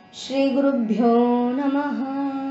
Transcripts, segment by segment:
श्रीगुरुभ्यो नमः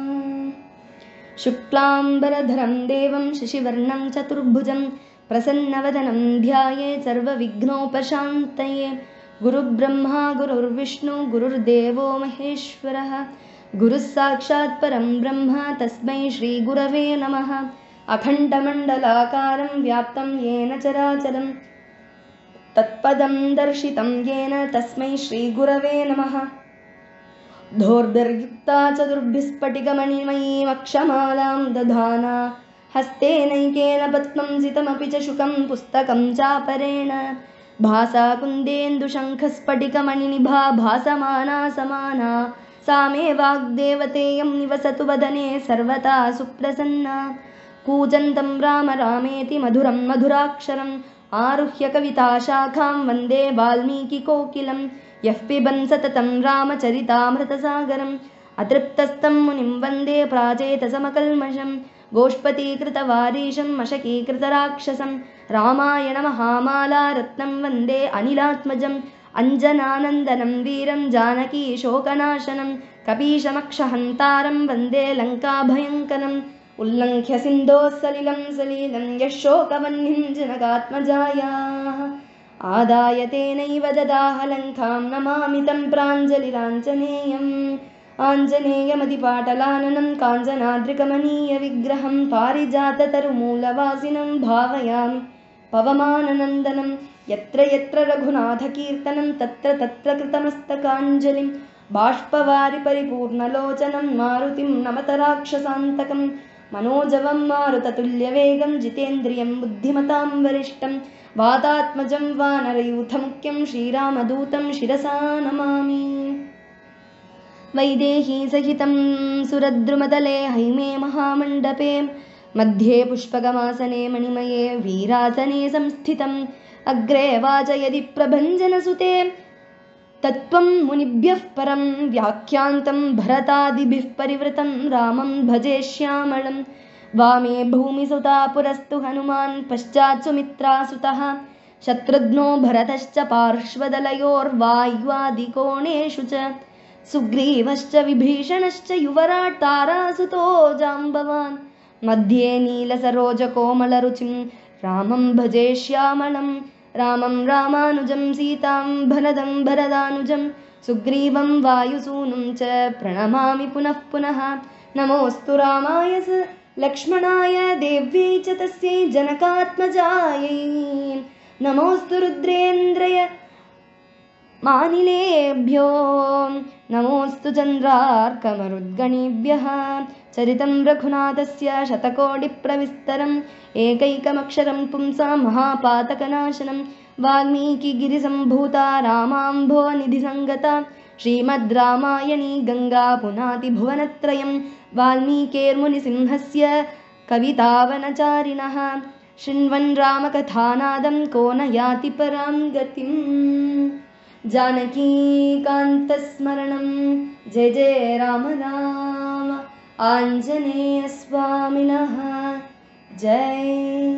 शुक्लाम्बरधरं देवं शशिवर्णं चतुर्भुजं प्रसन्नवदनं ध्याये सर्वविघ्नोपशान्तये गुरुब्रह्मा गुरुर्विष्णु गुरुर्देवो महेश्वरः गुरुः साक्षात् परं ब्रह्म तस्मै श्रीगुरवे नमः अखण्डमण्डलाकारं व्याप्तं येन चराचरं तत्पदं दर्शितं येन तस्मै श्रीगुरवे नमः धोर्भिर्युक्ता चतुर्भिस्फटिकमणिमयीमक्षमालां दधाना हस्तेनैकेन पद्मं सितमपि च शुकं पुस्तकं चापरेण भासा कुन्देन्दुशङ्खस्फटिकमणिनिभा भासमाना समाना सा मे वाग्देवतेयं निवसतु वदने सर्वदा सुप्रसन्ना कूजन्तं राम रामेति मधुरं मधुराक्षरम् आरुह्य कविताशाखां वन्दे वाल्मीकिकोकिलं यः पिबन् सततं रामचरितामृतसागरम् अतृप्तस्तं मुनिं वन्दे प्राचेतसमकल्मषं गोष्पतीकृतवारीशं मशकीकृतराक्षसं रामायणमहामाला रत्नं वन्दे अनिलात्मजम् अञ्जनानन्दनं वीरं जानकीशोकनाशनं कपीशमक्षहन्तारं वन्दे लङ्काभयङ्करम् उल्लङ्घ्य सिन्धोः सलिलं सलीलं यः शोकवह्निं जनकात्मजायाः आदाय तेनैव ददाह लङ्कां नमामि तं प्राञ्जलिराञ्जनेयम् आञ्जनेयमतिपाटलाननं काञ्चनाद्रिकमनीयविग्रहं पारिजाततरुमूलवासिनं भावयामि पवमाननन्दनं यत्र यत्र रघुनाथकीर्तनं तत्र तत्र कृतमस्तकाञ्जलिं बाष्पवारि परिपूर्णलोचनं मारुतिं नमत राक्षसान्तकं मनोजवं मारुततुल्यवेगं जितेन्द्रियं बुद्धिमतां वरिष्ठं वातात्मजं वानरयूथमुख्यं श्रीरामदूतं शिरसा नमामि वैदेहीसहितं सुरद्रुमतले हैमे महामण्डपे मध्ये पुष्पकमासने मणिमये वीरासने संस्थितम् अग्रे वाचयदि प्रभञ्जनसुते तत्त्वं मुनिभ्यः परं व्याख्यान्तं भरतादिभिः परिवृतं रामं भजे श्यामलं वामे भूमिसुता पुरस्तु हनुमान् पश्चात् सुमित्रासुतः शत्रुघ्नो भरतश्च पार्श्वदलयोर्वायुवादिकोणेषु च सुग्रीवश्च विभीषणश्च युवराट् तारासुतो जाम्बवान् मध्ये नीलसरोजकोमलरुचिं रामं भजे श्यामलं रामं रामानुजं सीतां भरदं भरदानुजं सुग्रीवं वायुसूनुं च प्रणमामि पुनः पुनः नमोऽस्तु रामाय स लक्ष्मणाय देव्यै च तस्यै जनकात्मजायै नमोऽस्तु रुद्रेन्द्रय मानिलेभ्यो नमोऽस्तु चन्द्रार्कमरुद्गणेभ्यः चरितं रघुनाथस्य शतकोटिप्रविस्तरम् एकैकमक्षरं पुंसां महापातकनाशनं वाल्मीकिगिरिसम्भूता रामाम्भो निधिसङ्गता श्रीमद् रामायणी गङ्गा पुनाति भुवनत्रयं वाल्मीकेर्मुनिसिंहस्य कवितावनचारिणः शृण्वन् रामकथानादं को न याति परां गतिम् जानकीकान्तस्मरणं जय जय राम राम आञ्जनेयस्वामिनः ஜெய்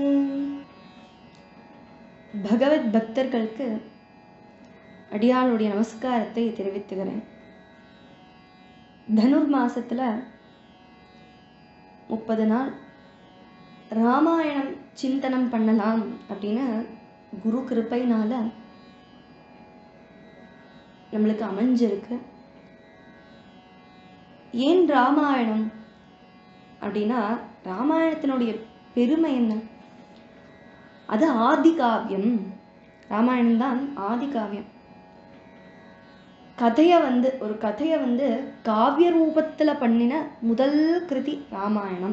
பகவத் பக்தர்களுக்கு அடியாளுடைய நமஸ்காரத்தை தெரிவித்துகிறேன் தனுர் மாசத்துல முப்பது நாள் ராமாயணம் சிந்தனம் பண்ணலாம் அப்படின்னு குரு கிருப்பைனால நம்மளுக்கு அமைஞ்சிருக்கு ஏன் ராமாயணம் அப்படின்னா ராமாயணத்தினுடைய பெருமை என்ன அது ஆதி காவியம் ராமாயணம் தான் ஆதி காவியம் கதையை வந்து ஒரு கதையை வந்து காவிய ரூபத்துல பண்ணின முதல் கிருதி ராமாயணம்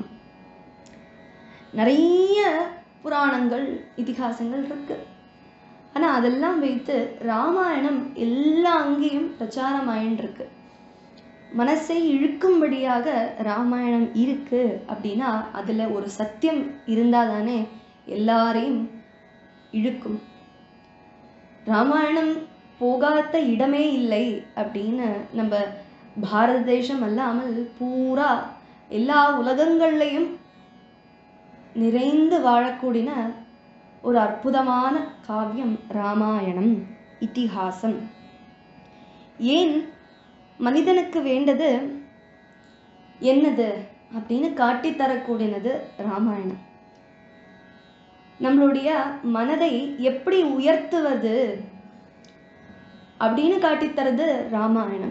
நிறைய புராணங்கள் இதிகாசங்கள் இருக்கு ஆனா அதெல்லாம் வைத்து ராமாயணம் எல்லா அங்கேயும் பிரச்சாரம் ஆயின்னு இருக்கு மனசை இழுக்கும்படியாக ராமாயணம் இருக்கு அப்படின்னா அதுல ஒரு சத்தியம் இருந்தாதானே எல்லாரையும் இழுக்கும் ராமாயணம் போகாத இடமே இல்லை அப்படின்னு நம்ம பாரத தேசம் அல்லாமல் பூரா எல்லா உலகங்கள்லையும் நிறைந்து வாழக்கூடிய ஒரு அற்புதமான காவியம் ராமாயணம் இதிகாசம் ஏன் மனிதனுக்கு வேண்டது என்னது அப்படின்னு காட்டித் தரக்கூடியது ராமாயணம் நம்மளுடைய மனதை எப்படி உயர்த்துவது அப்படின்னு காட்டித் தரது ராமாயணம்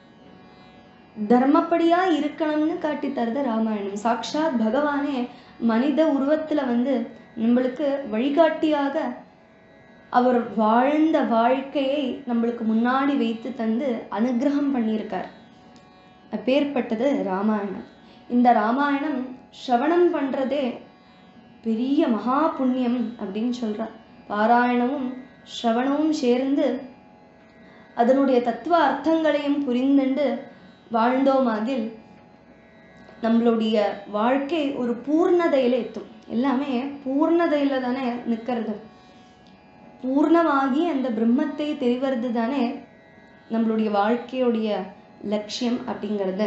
தர்மப்படியா இருக்கணும்னு காட்டித் தரது ராமாயணம் சாக்ஷாத் பகவானே மனித உருவத்துல வந்து நம்மளுக்கு வழிகாட்டியாக அவர் வாழ்ந்த வாழ்க்கையை நம்மளுக்கு முன்னாடி வைத்து தந்து அனுகிரகம் பண்ணியிருக்கார் அப்பேற்பட்டது ராமாயணம் இந்த ராமாயணம் ஸ்ரவணம் பண்றதே பெரிய மகா புண்ணியம் அப்படின்னு சொல்றார் பாராயணமும் ஸ்ரவணமும் சேர்ந்து அதனுடைய தத்துவ அர்த்தங்களையும் புரிந்துண்டு வாழ்ந்தோமாகில் நம்மளுடைய வாழ்க்கை ஒரு பூர்ணதையில எத்தும் எல்லாமே பூர்ணதையில தானே நிக்கிறது பூர்ணமாகி அந்த பிரம்மத்தை தெரிவது தானே நம்மளுடைய வாழ்க்கையுடைய லட்சியம் அப்படிங்கிறது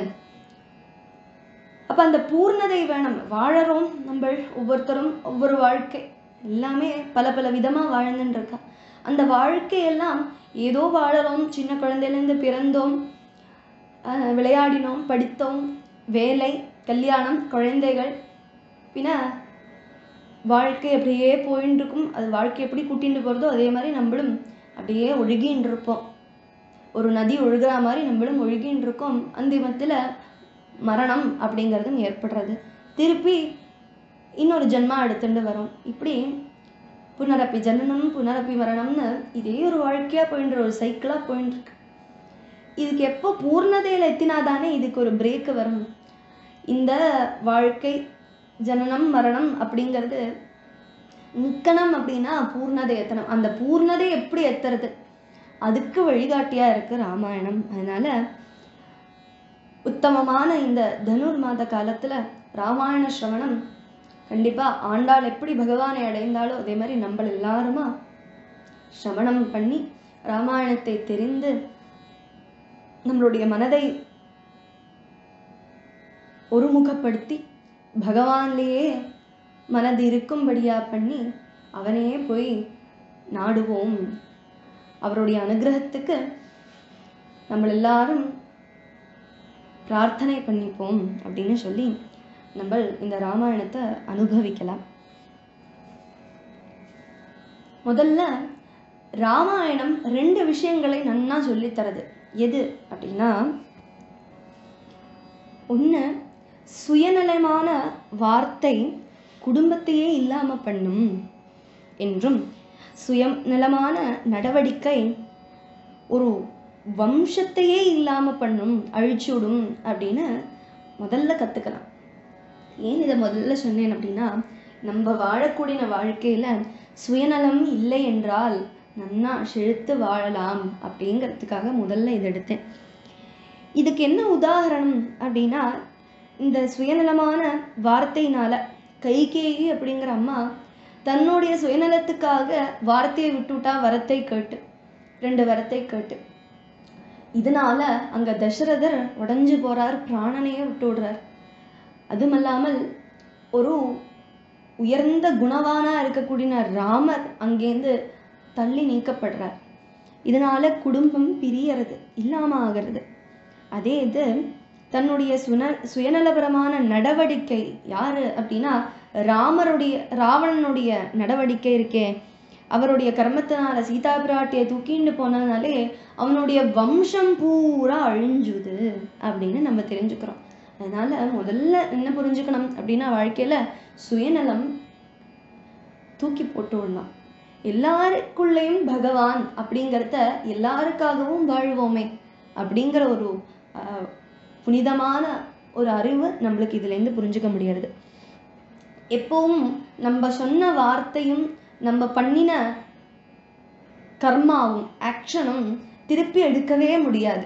அப்ப அந்த பூர்ணதை வேணும் வாழறோம் நம்ம ஒவ்வொருத்தரும் ஒவ்வொரு வாழ்க்கை எல்லாமே பல பல விதமா வாழ்ந்துட்டு இருக்கா அந்த வாழ்க்கையெல்லாம் ஏதோ வாழறோம் சின்ன குழந்தையிலேருந்து பிறந்தோம் ஆஹ் விளையாடினோம் படித்தோம் வேலை கல்யாணம் குழந்தைகள் பின்ன வாழ்க்கை அப்படியே போயின்னு இருக்கும் அது வாழ்க்கை எப்படி கூட்டிட்டு போறதோ அதே மாதிரி நம்மளும் அப்படியே ஒழுகின்னு இருப்போம் ஒரு நதி ஒழுகுற மாதிரி நம்மளும் ஒழுகின்னு இருக்கோம் அந்திமத்துல மரணம் அப்படிங்கிறதும் ஏற்படுறது திருப்பி இன்னொரு ஜென்மா எடுத்துட்டு வரும் இப்படி புனரப்பி ஜனனம் புனரப்பி மரணம்னு இதே ஒரு வாழ்க்கையா போயின்ற ஒரு சைக்கிளா போயின்னு இருக்கு இதுக்கு எப்போ பூர்ணதையில எத்தினாதானே இதுக்கு ஒரு பிரேக் வரும் இந்த வாழ்க்கை ஜனனம் மரணம் அப்படிங்கிறது நிக்கணும் அப்படின்னா பூர்ணதை எத்தணும் அந்த பூர்ணதை எப்படி எத்துறது அதுக்கு வழிகாட்டியா இருக்கு ராமாயணம் அதனால உத்தமமான இந்த தனுர் மாத காலத்துல ராமாயண ஸ்ரவணம் கண்டிப்பா ஆண்டாள் எப்படி பகவானை அடைந்தாலோ அதே மாதிரி நம்ம எல்லாருமா ஸ்ரவணம் பண்ணி ராமாயணத்தை தெரிந்து நம்மளுடைய மனதை ஒருமுகப்படுத்தி பகவான்லேயே மனது இருக்கும்படியா பண்ணி அவனே போய் நாடுவோம் அவருடைய அனுகிரகத்துக்கு நம்ம எல்லாரும் பிரார்த்தனை பண்ணிப்போம் அப்படின்னு சொல்லி நம்ம இந்த ராமாயணத்தை அனுபவிக்கலாம் முதல்ல ராமாயணம் ரெண்டு விஷயங்களை நன்னா சொல்லித் தருது எது அப்படின்னா ஒண்ணு சுயநலமான வார்த்தை குடும்பத்தையே இல்லாம பண்ணும் என்றும் சுயநலமான நடவடிக்கை ஒரு வம்சத்தையே இல்லாம பண்ணும் அழிச்சுடும் அப்படின்னு முதல்ல கத்துக்கலாம் ஏன் இதை முதல்ல சொன்னேன் அப்படின்னா நம்ம வாழக்கூடிய வாழ்க்கையில சுயநலம் இல்லை என்றால் நன்னா செழித்து வாழலாம் அப்படிங்கிறதுக்காக முதல்ல இதை எடுத்தேன் இதுக்கு என்ன உதாரணம் அப்படின்னா இந்த சுயநலமான வார்த்தையினால கைகேயி அப்படிங்கிற அம்மா தன்னுடைய சுயநலத்துக்காக வார்த்தையை விட்டுவிட்டா வரத்தை கேட்டு ரெண்டு வரத்தை கேட்டு இதனால அங்க தசரதர் உடைஞ்சு போறார் பிராணனையே விட்டு விடுறார் அதுமல்லாமல் ஒரு உயர்ந்த குணவானா இருக்கக்கூடிய ராமர் அங்கேருந்து தள்ளி நீக்கப்படுறார் இதனால குடும்பம் பிரியறது இல்லாம ஆகிறது அதே இது தன்னுடைய சுன சுயநலபரமான நடவடிக்கை யாரு அப்படின்னா ராமருடைய ராவணனுடைய நடவடிக்கை இருக்கே அவருடைய கர்மத்தினால சீதா பிராட்டியை தூக்கிண்டு போனதுனாலே அவனுடைய வம்சம் பூரா அழிஞ்சுது அப்படின்னு நம்ம தெரிஞ்சுக்கிறோம் அதனால முதல்ல என்ன புரிஞ்சுக்கணும் அப்படின்னா வாழ்க்கையில சுயநலம் தூக்கி போட்டு விடலாம் எல்லாருக்குள்ளேயும் பகவான் அப்படிங்கிறத எல்லாருக்காகவும் வாழ்வோமே அப்படிங்கிற ஒரு ஆஹ், புனிதமான ஒரு அறிவு நம்மளுக்கு இதுல இருந்து புரிஞ்சுக்க முடியாது எப்பவும் நம்ம சொன்ன வார்த்தையும் நம்ம பண்ணின கர்மாவும் ஆக்ஷனும் திருப்பி எடுக்கவே முடியாது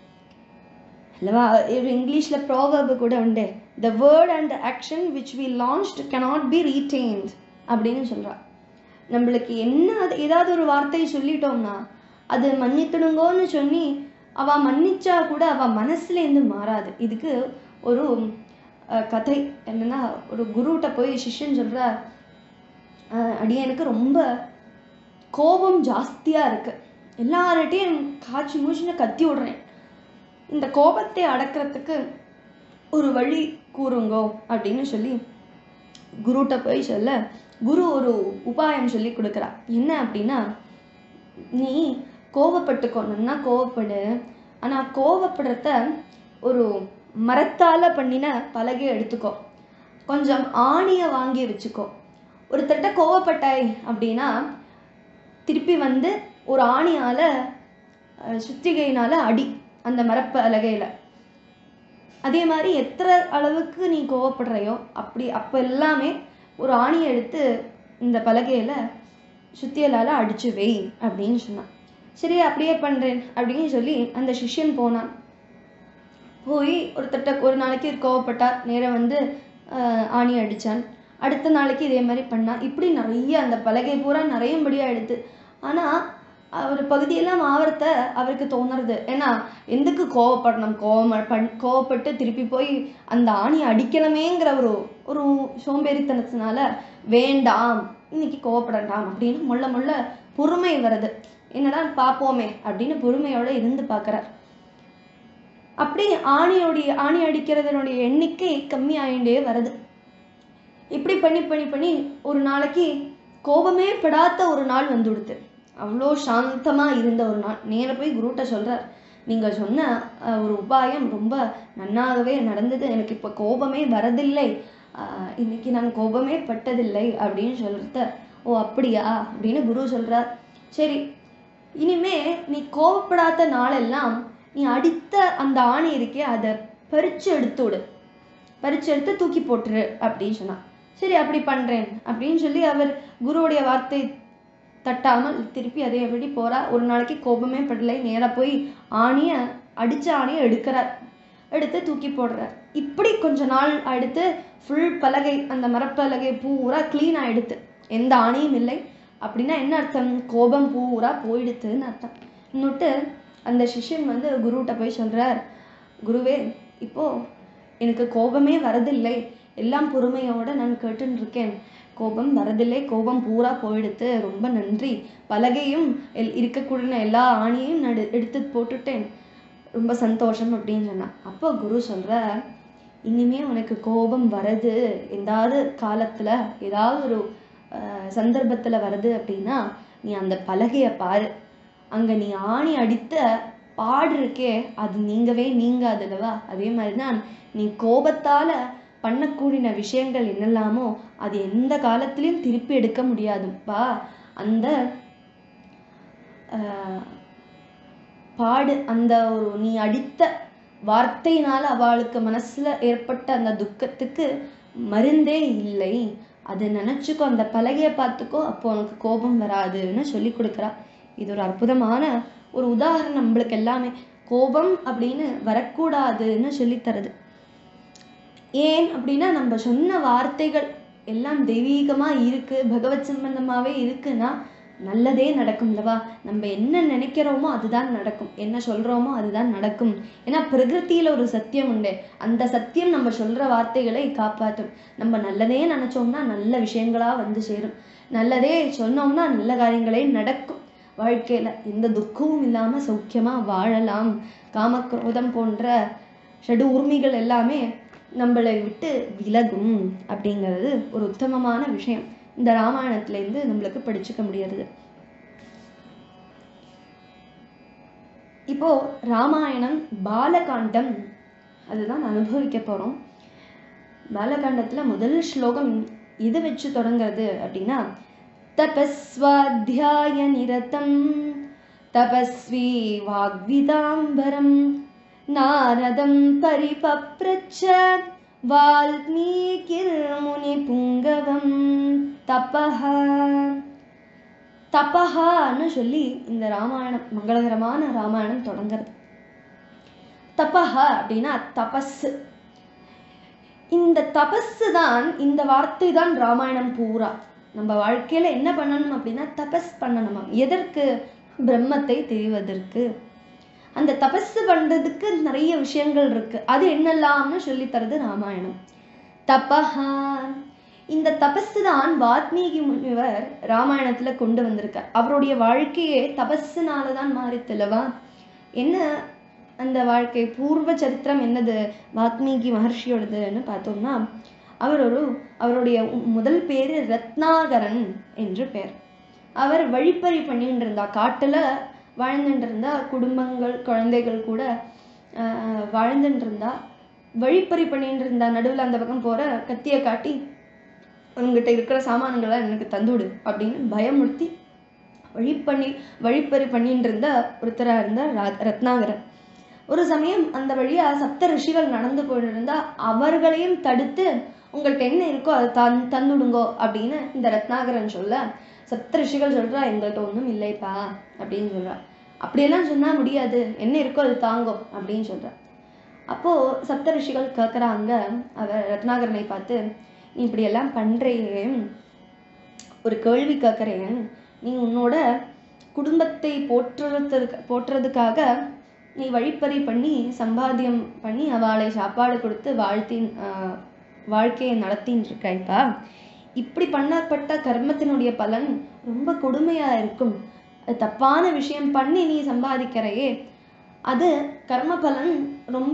அல்லவா ஒரு இங்கிலீஷ்ல ப்ராவர்பு கூட உண்டு the word and action which we launched cannot be retained அப்படின்னு சொல்றா நம்மளுக்கு என்ன அது ஏதாவது ஒரு வார்த்தை சொல்லிட்டோம்னா அது மன்னித்துடுங்கோன்னு சொல்லி அவ மன்னிச்சா கூட அவ மனசுல இருந்து மாறாது இதுக்கு ஒரு அஹ், கதை என்னன்னா ஒரு குருகிட்ட போய் சிஷ்யன் சொல்ற அஹ், அடியனுக்கு ரொம்ப கோபம் ஜாஸ்தியா இருக்கு எல்லார்கிட்டையும் காய்ச்சி மூச்சுன்னு கத்தி விடுறேன் இந்த கோபத்தை அடக்கிறதுக்கு ஒரு வழி கூறுங்கோ அப்படின்னு சொல்லி குருட்ட போய் சொல்ல குரு ஒரு உபாயம் சொல்லி கொடுக்குறா என்ன அப்படின்னா நீ கோவப்பட்டுக்கோ நல்லா கோவப்படு ஆனா கோவப்படுறத ஒரு மரத்தால பண்ணின பலகையை எடுத்துக்கோ கொஞ்சம் ஆணியை வாங்கி வச்சுக்கோ ஒருத்தட்ட கோவப்பட்டாய் அப்படின்னா திருப்பி வந்து ஒரு ஆணியால அஹ், சுத்திகையினால அடி அந்த மரப்பலகையில அதே மாதிரி எத்தனை அளவுக்கு நீ கோவப்படுறையோ அப்படி அப்போ எல்லாமே ஒரு ஆணியை எடுத்து இந்த பலகையில சுத்தியலால அடிச்சு வை அப்படின்னு சொன்னான் சரி அப்படியே பண்றேன் அப்படின்னு சொல்லி அந்த சிஷ்யன் போனான் போய் ஒருத்தட்ட ஒரு நாளைக்கு கோவப்பட்டா நேரா வந்து ஆஹ், ஆணி அடிச்சான் அடுத்த நாளைக்கு இதே மாதிரி பண்ணான் இப்படி நிறைய அந்த பலகை பூரா நிறையபடியா எடுத்து ஆனா அவர் பகுதியெல்லாம் ஆவறத அவருக்கு தோணுறது ஏன்னா எதுக்கு கோவப்படணும் கோவம் பண் கோவப்பட்டு திருப்பி போய் அந்த ஆணியை அடிக்கணுமேங்கிற ஒரு ஒரு சோம்பேறித்தனத்தினால வேண்டாம் இன்னைக்கு கோவப்படண்டாம் அப்படின்னு முள்ள முள்ள பொறுமை வருது என்னடா பார்ப்போமே அப்படின்னு பொறுமையோட இருந்து பார்க்கறார் அப்படி ஆணியோடைய ஆணி அடிக்கிறதனுடைய எண்ணிக்கை கம்மி ஆயிண்டே வருது இப்படி பண்ணி பண்ணி பண்ணி ஒரு நாளைக்கு கோபமே படாத ஒரு நாள் வந்து கொடுத்து அவ்வளோ சாந்தமா இருந்த ஒரு நாள் நேர போய் குருட்ட சொல்றார் நீங்க சொன்ன அஹ், ஒரு உபாயம் ரொம்ப நன்னாகவே நடந்தது எனக்கு இப்ப கோபமே வரதில்லை ஆஹ், இன்னைக்கு நான் கோபமே பட்டதில்லை அப்படின்னு சொல்றத ஓ அப்படியா அப்படின்னு குரு சொல்றார் சரி இனிமே நீ கோவப்படாத நாளெல்லாம் நீ அடித்த அந்த ஆணி இருக்கே அதை பறிச்சு எடுத்து விடு பறிச்சு எடுத்து தூக்கி போட்டுரு அப்படின்னு சொன்னான் சரி அப்படி பண்றேன் அப்படின்னு சொல்லி அவர் குருவுடைய வார்த்தை தட்டாமல் திருப்பி அதே எப்படி போறார் ஒரு நாளைக்கு கோபமே படலை நேரா போய் ஆணிய அடிச்ச ஆணியை எடுக்கிறார் எடுத்து தூக்கி போடுறார் இப்படி கொஞ்ச நாள் அடுத்து ஃபுல் பலகை அந்த மரப்பலகை பூரா க்ளீன் ஆயிடுத்து எந்த ஆணியும் இல்லை அப்படின்னா என்ன அர்த்தம் கோபம் பூரா போயிடுத்துன்னு அர்த்தம் இன்னொட்டு அந்த சிஷ்யன் வந்து குருகிட்ட போய் சொல்றார் குருவே இப்போ எனக்கு கோபமே வரதில்லை எல்லாம் பொறுமையோட நான் கேட்டுன்னு இருக்கேன் கோபம் வரதில்லை கோபம் பூரா போயிடுத்து ரொம்ப நன்றி பலகையும் எல் இருக்கக்கூடிய எல்லா ஆணியையும் நான் எடு- எடுத்து போட்டுட்டேன் ரொம்ப சந்தோஷம் அப்படின்னு சொன்னான் அப்போ குரு சொல்றார் இனிமே உனக்கு கோபம் வருது ஏதாவது காலத்துல ஏதாவது ஒரு அஹ், சந்தர்ப்பத்துல வருது அப்படின்னா நீ அந்த பலகையை பாரு அங்க நீ ஆணி அடித்த பாடு இருக்கே அது நீங்கவே நீங்காதுல்லவா அதே மாதிரிதான் நீ கோபத்தால பண்ணக்கூடிய விஷயங்கள் என்னெல்லாமோ அது எந்த காலத்திலயும் திருப்பி எடுக்க முடியாதுப்பா அந்த ஆஹ், பாடு அந்த ஒரு நீ அடித்த வார்த்தையினால அவளுக்கு மனசுல ஏற்பட்ட அந்த துக்கத்துக்கு மருந்தே இல்லை அதை நினைச்சுக்கோ அந்த பலகையை பார்த்துக்கோ அப்போ உனக்கு கோபம் வராதுன்னு சொல்லி கொடுக்குறா இது ஒரு அற்புதமான ஒரு உதாரணம் நம்மளுக்கு எல்லாமே கோபம் அப்படின்னு வரக்கூடாதுன்னு சொல்லித் தருது ஏன் அப்படின்னா நம்ம சொன்ன வார்த்தைகள் எல்லாம் தெய்வீகமா இருக்கு பகவத் சம்பந்தமாவே இருக்குன்னா நல்லதே நடக்கும்லவா நம்ம என்ன நினைக்கிறோமோ அதுதான் நடக்கும் என்ன சொல்றோமோ அதுதான் நடக்கும் ஏன்னா பிரகிருதியில ஒரு சத்தியம் உண்டு அந்த சத்தியம் நம்ம சொல்ற வார்த்தைகளை காப்பாற்றும் நம்ம நல்லதே நினைச்சோம்னா நல்ல விஷயங்களா வந்து சேரும் நல்லதே சொன்னோம்னா நல்ல காரியங்களே நடக்கும் வாழ்க்கையில எந்த துக்கமும் இல்லாம சௌக்கியமா வாழலாம் காமக்ரோதம் போன்ற ஷடு உரிமைகள் எல்லாமே நம்மளை விட்டு விலகும் அப்படிங்கிறது ஒரு உத்தமமான விஷயம் இந்த ராமாயணத்துல இருந்து நம்மளுக்கு படிச்சுக்க முடியாது இப்போ ராமாயணம் பாலகாண்டம் அதுதான் அனுபவிக்க போறோம் பாலகாண்டத்துல முதல் ஸ்லோகம் எது வச்சு தொடங்குறது அப்படின்னா தபஸ்வாத்தியாய நிரதம் தபஸ்வி வாக்விதாம்பரம் நாரதம் பரிபப்ரச்ச வால்மீகிர்முனி புங்கவம் தபஹ தபஹான்னு சொல்லி இந்த ராமாயணம் மங்களகரமான ராமாயணம் தொடங்குறது தபஹ அப்படின்னா தபஸ் இந்த தபஸ் தான் இந்த வார்த்தை தான் ராமாயணம் பூரா நம்ம வாழ்க்கையில என்ன பண்ணணும் அப்படின்னா தபஸ் பண்ணணுமா எதற்கு பிரம்மத்தை தெரிவதற்கு அந்த தபஸ் பண்றதுக்கு நிறைய விஷயங்கள் இருக்கு அது என்னெல்லாம்னு சொல்லி தருது ராமாயணம் தபஹா இந்த தபஸ் தான் வாத்மீகி முனிவர் ராமாயணத்துல கொண்டு வந்திருக்கார் அவருடைய வாழ்க்கையே தபஸ்னால தான் மாறித்துலவா என்ன அந்த வாழ்க்கை பூர்வ சரித்திரம் என்னது வால்மீகி மகர்ஷியோடதுன்னு பார்த்தோம்னா அவர் ஒரு அவருடைய முதல் பேரு ரத்னாகரன் என்று பேர் அவர் வழிப்பறி பண்ணிட்டு இருந்தா காட்டுல வாழ்ந்துட்டு இருந்தா குடும்பங்கள் குழந்தைகள் கூட ஆஹ் வாழ்ந்துட்டு இருந்தா வழிப்பறி பண்ணிட்டு இருந்தா நடுவுல அந்த பக்கம் போற கத்தியை காட்டி உங்ககிட்ட இருக்கிற சாமான்களை எனக்கு தந்துவிடு அப்படின்னு பயமுறுத்தி வழிப்பண்ணி வழிப்பறி பண்ணிட்டு இருந்த ஒருத்தரா இருந்தார் ரா- ரத்னாகரன் ஒரு சமயம் அந்த வழியா சப்த ரிஷிகள் நடந்து போயிட்டு இருந்தா அவர்களையும் தடுத்து உங்கள்ட்ட என்ன இருக்கோ அதை தன் தந்துடுங்கோ அப்படின்னு இந்த ரத்னாகரன் சொல்ல சப்த ரிஷிகள் சொல்றா எங்கள்கிட்ட ஒண்ணும் இல்லைப்பா அப்படின்னு சொல்றா அப்படியெல்லாம் சொன்னா முடியாது என்ன இருக்கோ அது தாங்கோ அப்படின்னு சொல்றா அப்போ சப்த ரிஷிகள் கேட்குறாங்க அவர் ரத்னாகரனை பார்த்து நீ இப்படியெல்லாம் பண்றியே ஒரு கேள்வி கேட்குறேன் நீ உன்னோட குடும்பத்தை போற்றுறதுக்கு போற்றுறதுக்காக நீ வழிப்பறி பண்ணி சம்பாத்தியம் பண்ணி அவளை சாப்பாடு கொடுத்து வாழ்த்தி ஆஹ், வாழ்க்கையை நடத்தின்னு இருக்காய்ப்பா இப்படி பண்ணப்பட்ட கர்மத்தினுடைய பலன் ரொம்ப கொடுமையா இருக்கும் அது தப்பான விஷயம் பண்ணி நீ சம்பாதிக்கிறையே அது கர்ம பலன் ரொம்ப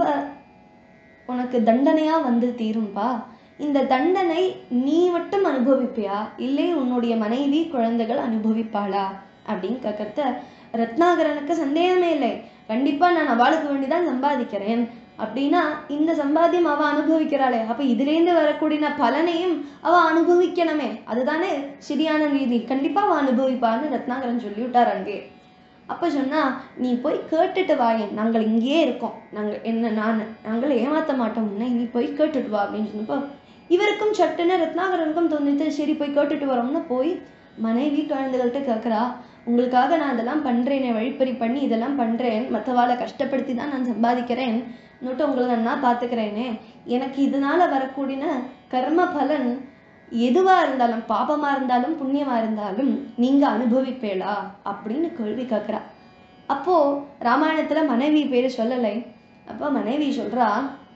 உனக்கு தண்டனையா வந்து தீரும்பா இந்த தண்டனை நீ மட்டும் அனுபவிப்பியா இல்லை உன்னுடைய மனைவி குழந்தைகள் அனுபவிப்பாளா அப்படின்னு கேட்கறத ரத்னாகரனுக்கு சந்தேகமே இல்லை கண்டிப்பா நான் அவளுக்கு வேண்டிதான் சம்பாதிக்கிறேன் அப்படின்னா இந்த சம்பாத்தியம் அவ அனுபவிக்கிறாளே அப்ப இதுலேருந்து வரக்கூடிய பலனையும் அவ அனுபவிக்கணுமே அதுதானே சரியான நீதி கண்டிப்பா அவ அனுபவிப்பான்னு ரத்னாகரன் சொல்லிவிட்டார் அங்கே அப்ப சொன்னா நீ போய் கேட்டுட்டு வாயேன் நாங்கள் இங்கேயே இருக்கோம் நாங்க என்ன நான் நாங்கள் ஏமாத்த மாட்டோம் உன்னை நீ போய் கேட்டுட்டு வா அப்படின்னு சொன்னப்போ இவருக்கும் சட்டுன்னு ரத்னாகரனுக்கும் தோணிட்டு சரி போய் கேட்டுட்டு வரோம்னு போய் மனைவி குழந்தைகள்கிட்ட கேட்குறா உங்களுக்காக நான் இதெல்லாம் பண்றேனே வழிப்பறி பண்ணி இதெல்லாம் பண்றேன் மற்றவாளை கஷ்டப்படுத்தி தான் நான் சம்பாதிக்கிறேன் இன்னொட்டு உங்களை நான் பார்த்துக்கிறேனே எனக்கு இதனால வரக்கூடிய கர்ம பலன் எதுவா இருந்தாலும் பாபமா இருந்தாலும் புண்ணியமா இருந்தாலும் நீங்க அனுபவிப்பேளா அப்படின்னு கேள்வி கேட்கிறா அப்போ ராமாயணத்துல மனைவி பேரு சொல்லலை அப்போ மனைவி சொல்றா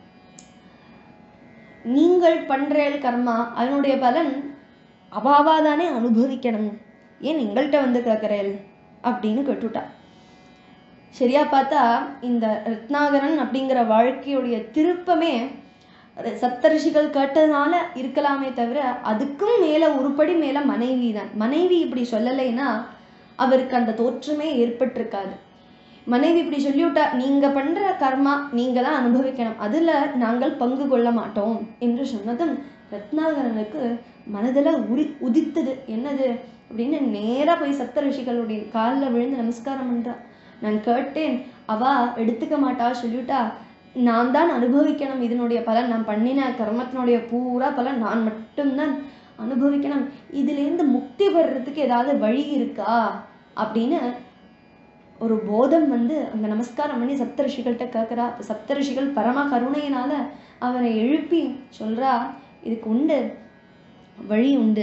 நீங்கள் பண்றேள் கர்மா அதனுடைய பலன் அவாவாதானே அனுபவிக்கணும் ஏன் எங்கள்கிட்ட வந்து கேட்கிறேள் அப்படின்னு கேட்டுட்டா சரியா பார்த்தா இந்த ரத்னாகரன் அப்படிங்கிற வாழ்க்கையுடைய திருப்பமே அது சப்தரிஷிகள் கேட்டதுனால இருக்கலாமே தவிர அதுக்கும் மேல உருப்படி மேல மனைவி தான் மனைவி இப்படி சொல்லலைன்னா அவருக்கு அந்த தோற்றமே ஏற்பட்டிருக்காது மனைவி இப்படி சொல்லிவிட்டா நீங்க பண்ற கர்மா நீங்க தான் அனுபவிக்கணும் அதுல நாங்கள் பங்கு கொள்ள மாட்டோம் என்று சொன்னதும் ரத்னாகரனுக்கு மனதுல உரி உதித்தது என்னது அப்படின்னு நேரா போய் சப்த ரிஷிகளுடைய காலில் விழுந்து நமஸ்காரம் பண்றா நான் கேட்டேன் அவ எடுத்துக்க மாட்டா சொல்லிவிட்டா நான் தான் அனுபவிக்கணும் இதனுடைய பலன் நான் பண்ணின கர்மத்தினுடைய பூரா பலன் நான் மட்டும்தான் அனுபவிக்கணும் இதுலேருந்து முக்தி பெறுறதுக்கு ஏதாவது வழி இருக்கா அப்படின்னு ஒரு போதம் வந்து அங்க நமஸ்காரம் பண்ணி சப்தரிஷிகள்கிட்ட கேட்குறா அப்ப சப்தரிஷிகள் பரம கருணையினால அவரை எழுப்பி சொல்றா இதுக்கு உண்டு வழி உண்டு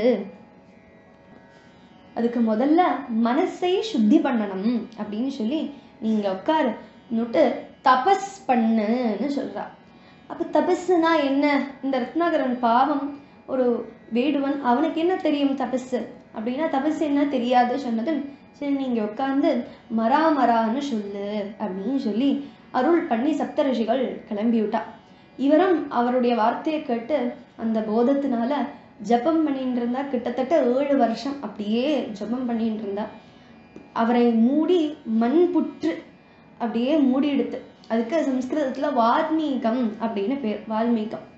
அதுக்கு முதல்ல மனசை சுத்தி பண்ணணும் அப்படின்னு சொல்லி நீங்க உட்காரு நுட்டு தபஸ் பண்ணுன்னு சொல்றா அப்ப தபஸ்னா என்ன இந்த ரத்னாகரன் பாவம் ஒரு வேடுவன் அவனுக்கு என்ன தெரியும் தபஸ் அப்படின்னா தபஸ் என்ன தெரியாது சொன்னதும் சரி நீங்க உட்கார்ந்து மரா மரான்னு சொல்லு அப்படின்னு சொல்லி அருள் பண்ணி சப்தரிஷிகள் கிளம்பி விட்டா இவரும் அவருடைய வார்த்தையை கேட்டு அந்த போதத்தினால ஜெபம் பண்ணிட்டு இருந்தா கிட்டத்தட்ட ஏழு வருஷம் அப்படியே ஜெபம் பண்ணிட்டு இருந்தா அவரை மூடி மண் புற்று அப்படியே மூடி எடுத்து அதுக்கு சம்ஸ்கிருதத்துல வால்மீகம் அப்படின்னு பேர் வால்மீகம்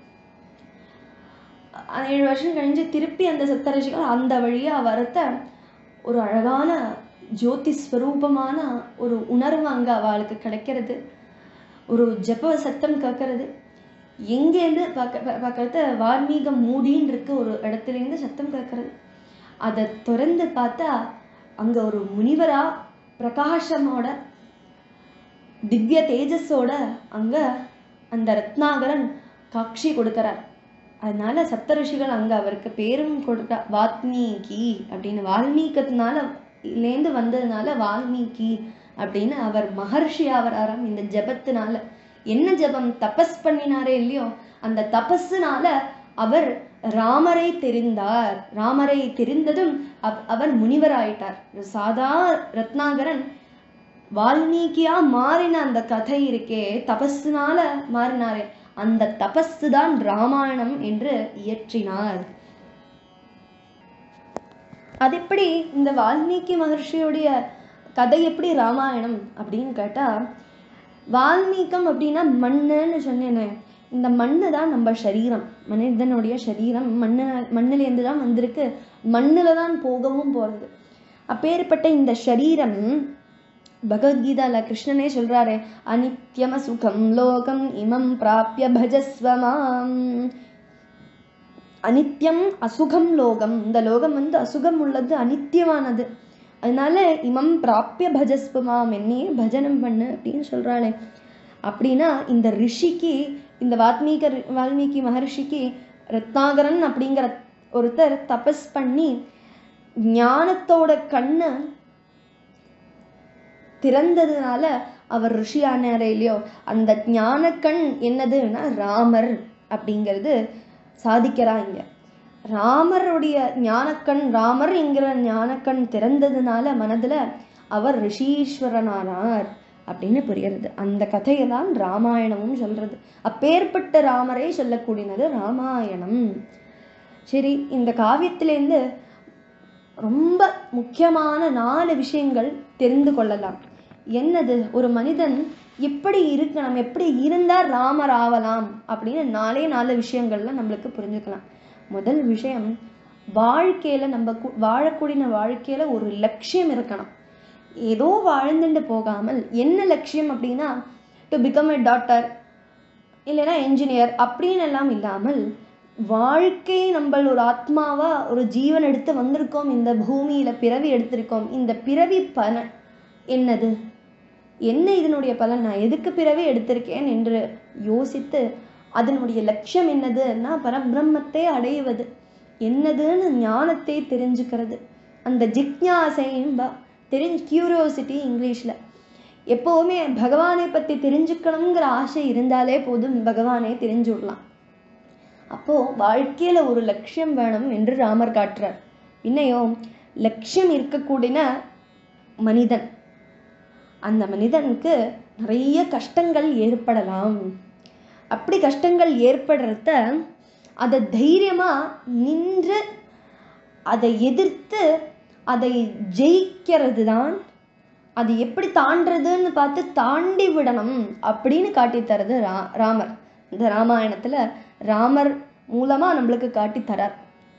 அஹ் ஏழு வருஷம் கழிஞ்சு திருப்பி அந்த சப்தரிஷிகள் அந்த வழியா வரத்த ஒரு அழகான ஜோதி ஸ்வரூபமான ஒரு உணர்வு அங்க அவளுக்கு கிடைக்கிறது ஒரு ஜெப சத்தம் கேட்கறது எங்கேருந்து பார்க்க பா- பார்க்கறது வால்மீகம் மூடின்னு இருக்கு ஒரு இடத்துல இருந்து சத்தம் கேட்கறது அதை திறந்து பார்த்தா அங்க ஒரு முனிவரா பிரகாசமோட திவ்ய தேஜஸோட அங்க அந்த ரத்னாகரன் காட்சி கொடுக்கறார் அதனால சப்தரிஷிகள் அங்க அவருக்கு பேரும் கொடுத்தா வால்மீகி அப்படின்னு வால்மீகத்தினால லேந்து வந்ததுனால வால்மீகி அப்படின்னு அவர் மகர்ஷி ஆவராராம் இந்த ஜெபத்தினால என்ன ஜெபம் தபஸ் பண்ணினாரே இல்லையோ அந்த தபஸுனால அவர் ராமரை தெரிந்தார் ராமரை தெரிந்ததும் அவ்- அவர் முனிவராயிட்டார் ஒரு சாதா ரத்னாகரன் வால்மீகியா மாறின அந்த கதை இருக்கே தபஸ்னால மாறினாரே அந்த தபஸ் தான் ராமாயணம் என்று இயற்றினார் அது எப்படி இந்த வால்மீகி மகர்ஷியுடைய கதை எப்படி ராமாயணம் அப்படின்னு கேட்டா வால்மீகம் அப்படின்னா மண்ணுன்னு சொன்னேனே இந்த மண்ணு தான் நம்ம சரீரம் மனிதனுடைய சரீரம் மண்ணு மண்ணிலேருந்து தான் வந்திருக்கு மண்ணுல தான் போகவும் போறது அப்பேற்பட்ட இந்த சரீரம் பகவத்கீதால கிருஷ்ணனே சொல்றாரு அனித்யம சுகம் லோகம் இமம் பிராப்ய பஜஸ்வமாம் அனித்யம் அசுகம் லோகம் இந்த லோகம் வந்து அசுகம் உள்ளது அனித்தியமானது அதனால இமம் பிராப்பிய பஜஸ்வமாம் என்னையே பஜனம் பண்ணு அப்படின்னு சொல்றாளே அப்படின்னா இந்த ரிஷிக்கு இந்த வால்மீக வால்மீகி மகர்ஷிக்கு ரத்னாகரன் அப்படிங்கிற ஒருத்தர் தபஸ் பண்ணி ஞானத்தோட கண்ணை திறந்ததுனால அவர் ரிஷியானாரே இல்லையோ அந்த ஞானக்கண் என்னதுன்னா ராமர் அப்படிங்கிறது சாதிக்கிறா இங்க ராமருடைய ஞானக்கண் ராமர் என்கிற ஞானக்கண் திறந்ததுனால மனதுல அவர் ரிஷீஸ்வரனானார் அப்படின்னு புரியுறது அந்த கதையை தான் ராமாயணமும் சொல்றது அப்பேற்பட்ட ராமரே சொல்லக்கூடியது ராமாயணம் சரி இந்த காவியத்திலேருந்து ரொம்ப முக்கியமான நாலு விஷயங்கள் தெரிந்து கொள்ளலாம் என்னது ஒரு மனிதன் எப்படி இருக்கணும் எப்படி இருந்தா ராமர் ஆகலாம் அப்படின்னு நாலே நாலு விஷயங்கள்ல நம்மளுக்கு புரிஞ்சுக்கலாம் முதல் விஷயம் வாழ்க்கையில நம்ம கு- வாழக்கூடிய வாழ்க்கையில ஒரு லட்சியம் இருக்கணும் ஏதோ வாழ்ந்துட்டு போகாமல் என்ன லட்சியம் அப்படின்னா டு பிகம் எ டாக்டர் இல்லைன்னா என்ஜினியர் அப்படின்னு எல்லாம் இல்லாமல் வாழ்க்கை நம்ம ஒரு ஆத்மாவா ஒரு ஜீவன் எடுத்து வந்திருக்கோம் இந்த பூமியில பிறவி எடுத்திருக்கோம் இந்த பிறவி பலன் என்னது என்ன இதனுடைய பலன் நான் எதுக்கு பிறவி எடுத்திருக்கேன் என்று யோசித்து அதனுடைய லட்சியம் என்னதுன்னா பரபிரம்மத்தை அடைவது என்னதுன்னு ஞானத்தை தெரிஞ்சுக்கிறது அந்த ஜிக்ஞாசையும் தெரிஞ்சு கியூரியோசிட்டி இங்கிலீஷ்ல எப்பவுமே பகவானை பத்தி தெரிஞ்சுக்கணுங்கிற ஆசை இருந்தாலே போதும் பகவானை தெரிஞ்சு விடலாம் அப்போ வாழ்க்கையில ஒரு லட்சியம் வேணும் என்று ராமர் காட்டுறார் இன்னையோ லட்சியம் இருக்கக்கூடிய மனிதன் அந்த மனிதனுக்கு நிறைய கஷ்டங்கள் ஏற்படலாம் அப்படி கஷ்டங்கள் ஏற்படுறத அதை தைரியமா நின்று அதை எதிர்த்து அதை ஜெயிக்கிறது தான் அது எப்படி தாண்டுறதுன்னு பார்த்து தாண்டி விடணும் அப்படின்னு காட்டி தரது ரா ராமர் இந்த ராமாயணத்துல ராமர் மூலமா நம்மளுக்கு காட்டி தரார்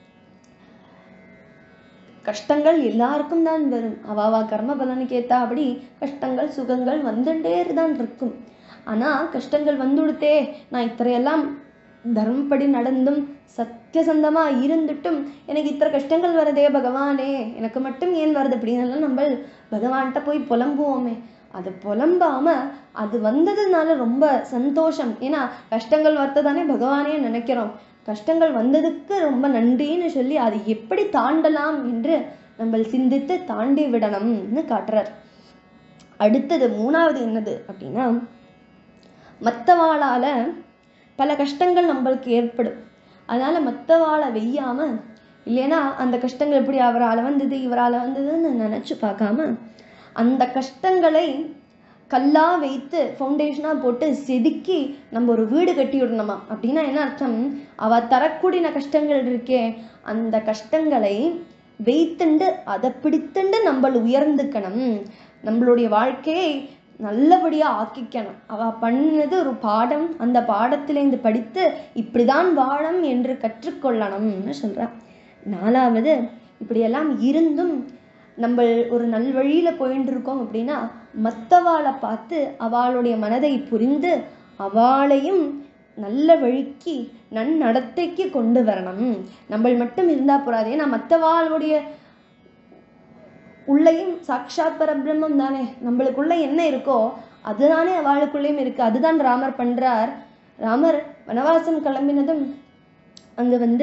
கஷ்டங்கள் எல்லாருக்கும் தான் வரும் அவாவா கர்ம பலனுக்கு ஏத்தாபடி கஷ்டங்கள் சுகங்கள் வந்துட்டே தான் இருக்கும் ஆனா கஷ்டங்கள் வந்துடுத்தே நான் இத்தனையெல்லாம் தர்மப்படி நடந்தும் சத்தியசந்தமா இருந்துட்டும் எனக்கு இத்தனை கஷ்டங்கள் வருதே பகவானே எனக்கு மட்டும் ஏன் வருது அப்படின்னு நம்ம பகவான்கிட்ட போய் புலம்புவோமே அது புலம்பாம அது வந்ததுனால ரொம்ப சந்தோஷம் ஏன்னா கஷ்டங்கள் வரதானே பகவானே நினைக்கிறோம் கஷ்டங்கள் வந்ததுக்கு ரொம்ப நன்றின்னு சொல்லி அது எப்படி தாண்டலாம் என்று நம்ம சிந்தித்து தாண்டி விடணும்னு காட்டுறார் அடுத்தது மூணாவது என்னது அப்படின்னா மற்றவாளால பல கஷ்டங்கள் நம்மளுக்கு ஏற்படும் அதனால மற்றவாளை வெய்யாம இல்லைன்னா அந்த கஷ்டங்கள் எப்படி அவரால் வந்தது இவரால் வந்ததுன்னு நினைச்சு பார்க்காம அந்த கஷ்டங்களை கல்லா வைத்து ஃபவுண்டேஷனா போட்டு செதுக்கி நம்ம ஒரு வீடு கட்டி விடணுமா அப்படின்னா என்ன அர்த்தம் அவ தரக்கூடிய கஷ்டங்கள் இருக்கே அந்த கஷ்டங்களை வைத்துண்டு அதை பிடித்துண்டு நம்ம உயர்ந்துக்கணும் நம்மளுடைய வாழ்க்கையை நல்லபடியா ஆக்கிக்கணும் அவ பண்ணது ஒரு பாடம் அந்த பாடத்திலேருந்து படித்து இப்படிதான் வாழம் என்று கற்றுக்கொள்ளணும்னு சொல்றா நாலாவது இப்படியெல்லாம் இருந்தும் நம்ம ஒரு நல்வழியில போயிட்டு இருக்கோம் அப்படின்னா மத்தவாளை பார்த்து அவளுடைய மனதை புரிந்து அவளையும் நல்ல வழிக்கு நன்னடத்தைக்கு கொண்டு வரணும் நம்ம மட்டும் இருந்தா போறாது ஏன்னா மற்றவாளுடைய உள்ளேயும் சாட்சாத் பரபிரம்மம் தானே நம்மளுக்குள்ள என்ன இருக்கோ அதுதானே அவளுக்குள்ளேயும் இருக்கு அதுதான் ராமர் பண்றார் ராமர் வனவாசம் கிளம்பினதும் அங்க வந்து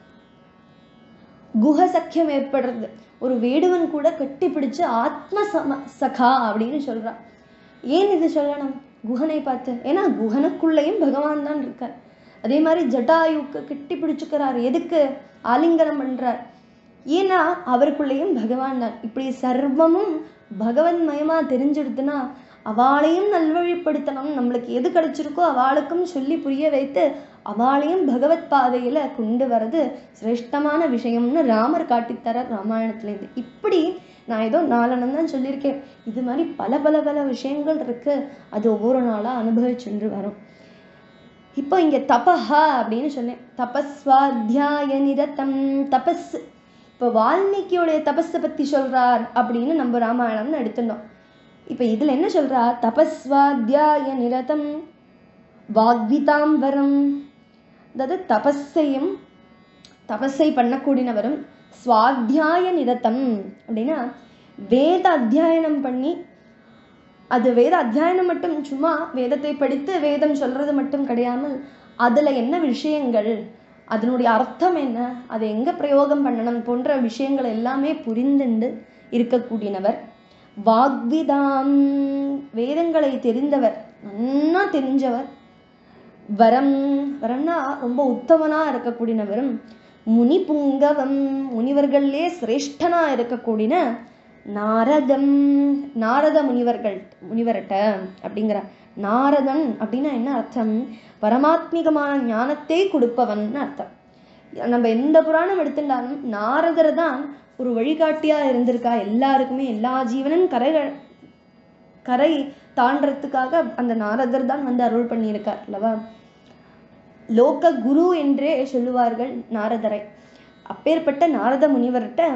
குஹ சக்கியம் ஏற்படுறது ஒரு வேடுவன் கூட கட்டி பிடிச்சு ஆத்ம சம சகா அப்படின்னு சொல்றா ஏன் இது சொல்லணும் குஹனை பார்த்து ஏன்னா குஹனுக்குள்ளேயும் பகவான் தான் இருக்கார் அதே மாதிரி ஜட்டாயுக்கு கட்டி பிடிச்சுக்கிறார் எதுக்கு ஆலிங்கனம் பண்றார் ஏன்னா அவருக்குள்ளேயும் பகவான் தான் இப்படி சர்வமும் பகவன்மயமா தெரிஞ்சிடுதுன்னா அவளையும் நல்வழிப்படுத்தணும் நம்மளுக்கு எது கிடைச்சிருக்கோ அவளுக்கும் சொல்லி புரிய வைத்து அவளையும் பகவத் பாதையில கொண்டு வர்றது சிரேஷ்டமான விஷயம்னு ராமர் காட்டித்தர ராமாயணத்துலேருந்து இப்படி நான் ஏதோ நாலனம் தான் சொல்லியிருக்கேன் இது மாதிரி பல பல பல விஷயங்கள் இருக்கு அது ஒவ்வொரு நாளா அனுபவிச்சுட்டு வரும் இப்போ இங்க தபஹா அப்படின்னு சொன்னேன் தபஸ்வாத்தியாய நிரதம் தபஸ் இப்போ வால்மீகியோடைய தபஸை பத்தி சொல்றார் அப்படின்னு நம்ம ராமாயணம்னு எடுத்துட்டோம் இப்போ இதுல என்ன சொல்றா தபஸ்வாத்தியாய நிரதம் வாக்விதாம்பரம் அதாவது தபஸையும் தபஸை பண்ணக்கூடியவரும் சுவாத்தியாய நிரதம் அப்படின்னா வேத அத்தியாயனம் பண்ணி அது வேத அத்தியாயனம் மட்டும் சும்மா வேதத்தை படித்து வேதம் சொல்றது மட்டும் கிடையாமல் அதுல என்ன விஷயங்கள் அதனுடைய அர்த்தம் என்ன அதை எங்க பிரயோகம் பண்ணணும் போன்ற விஷயங்கள் எல்லாமே புரிந்துண்டு இருக்கக்கூடியவர் வாக்விதாம் வேதங்களை தெரிந்தவர் நன்னா தெரிஞ்சவர் வரம் வரம்னா ரொம்ப உத்தமனா இருக்கக்கூடியவரும் முனி புங்கவம் முனிவர்கள்லே சிரேஷ்டனா இருக்கக்கூடிய நாரதம் நாரத முனிவர்கள் முனிவர்கிட்ட அப்படிங்கிற நாரதன் அப்படின்னா என்ன அர்த்தம் பரமாத்மிகமான ஞானத்தை கொடுப்பவன் அர்த்தம் நம்ம எந்த புராணம் எடுத்துட்டாலும் நாரதர் தான் ஒரு வழிகாட்டியா இருந்திருக்கா எல்லாருக்குமே எல்லா ஜீவனும் கரை கரை தாண்டறதுக்காக அந்த நாரதர் தான் வந்து அருள் பண்ணியிருக்கார் அல்லவா லோக குரு என்றே சொல்லுவார்கள் நாரதரை அப்பேற்பட்ட நாரத முனிவர்கிட்ட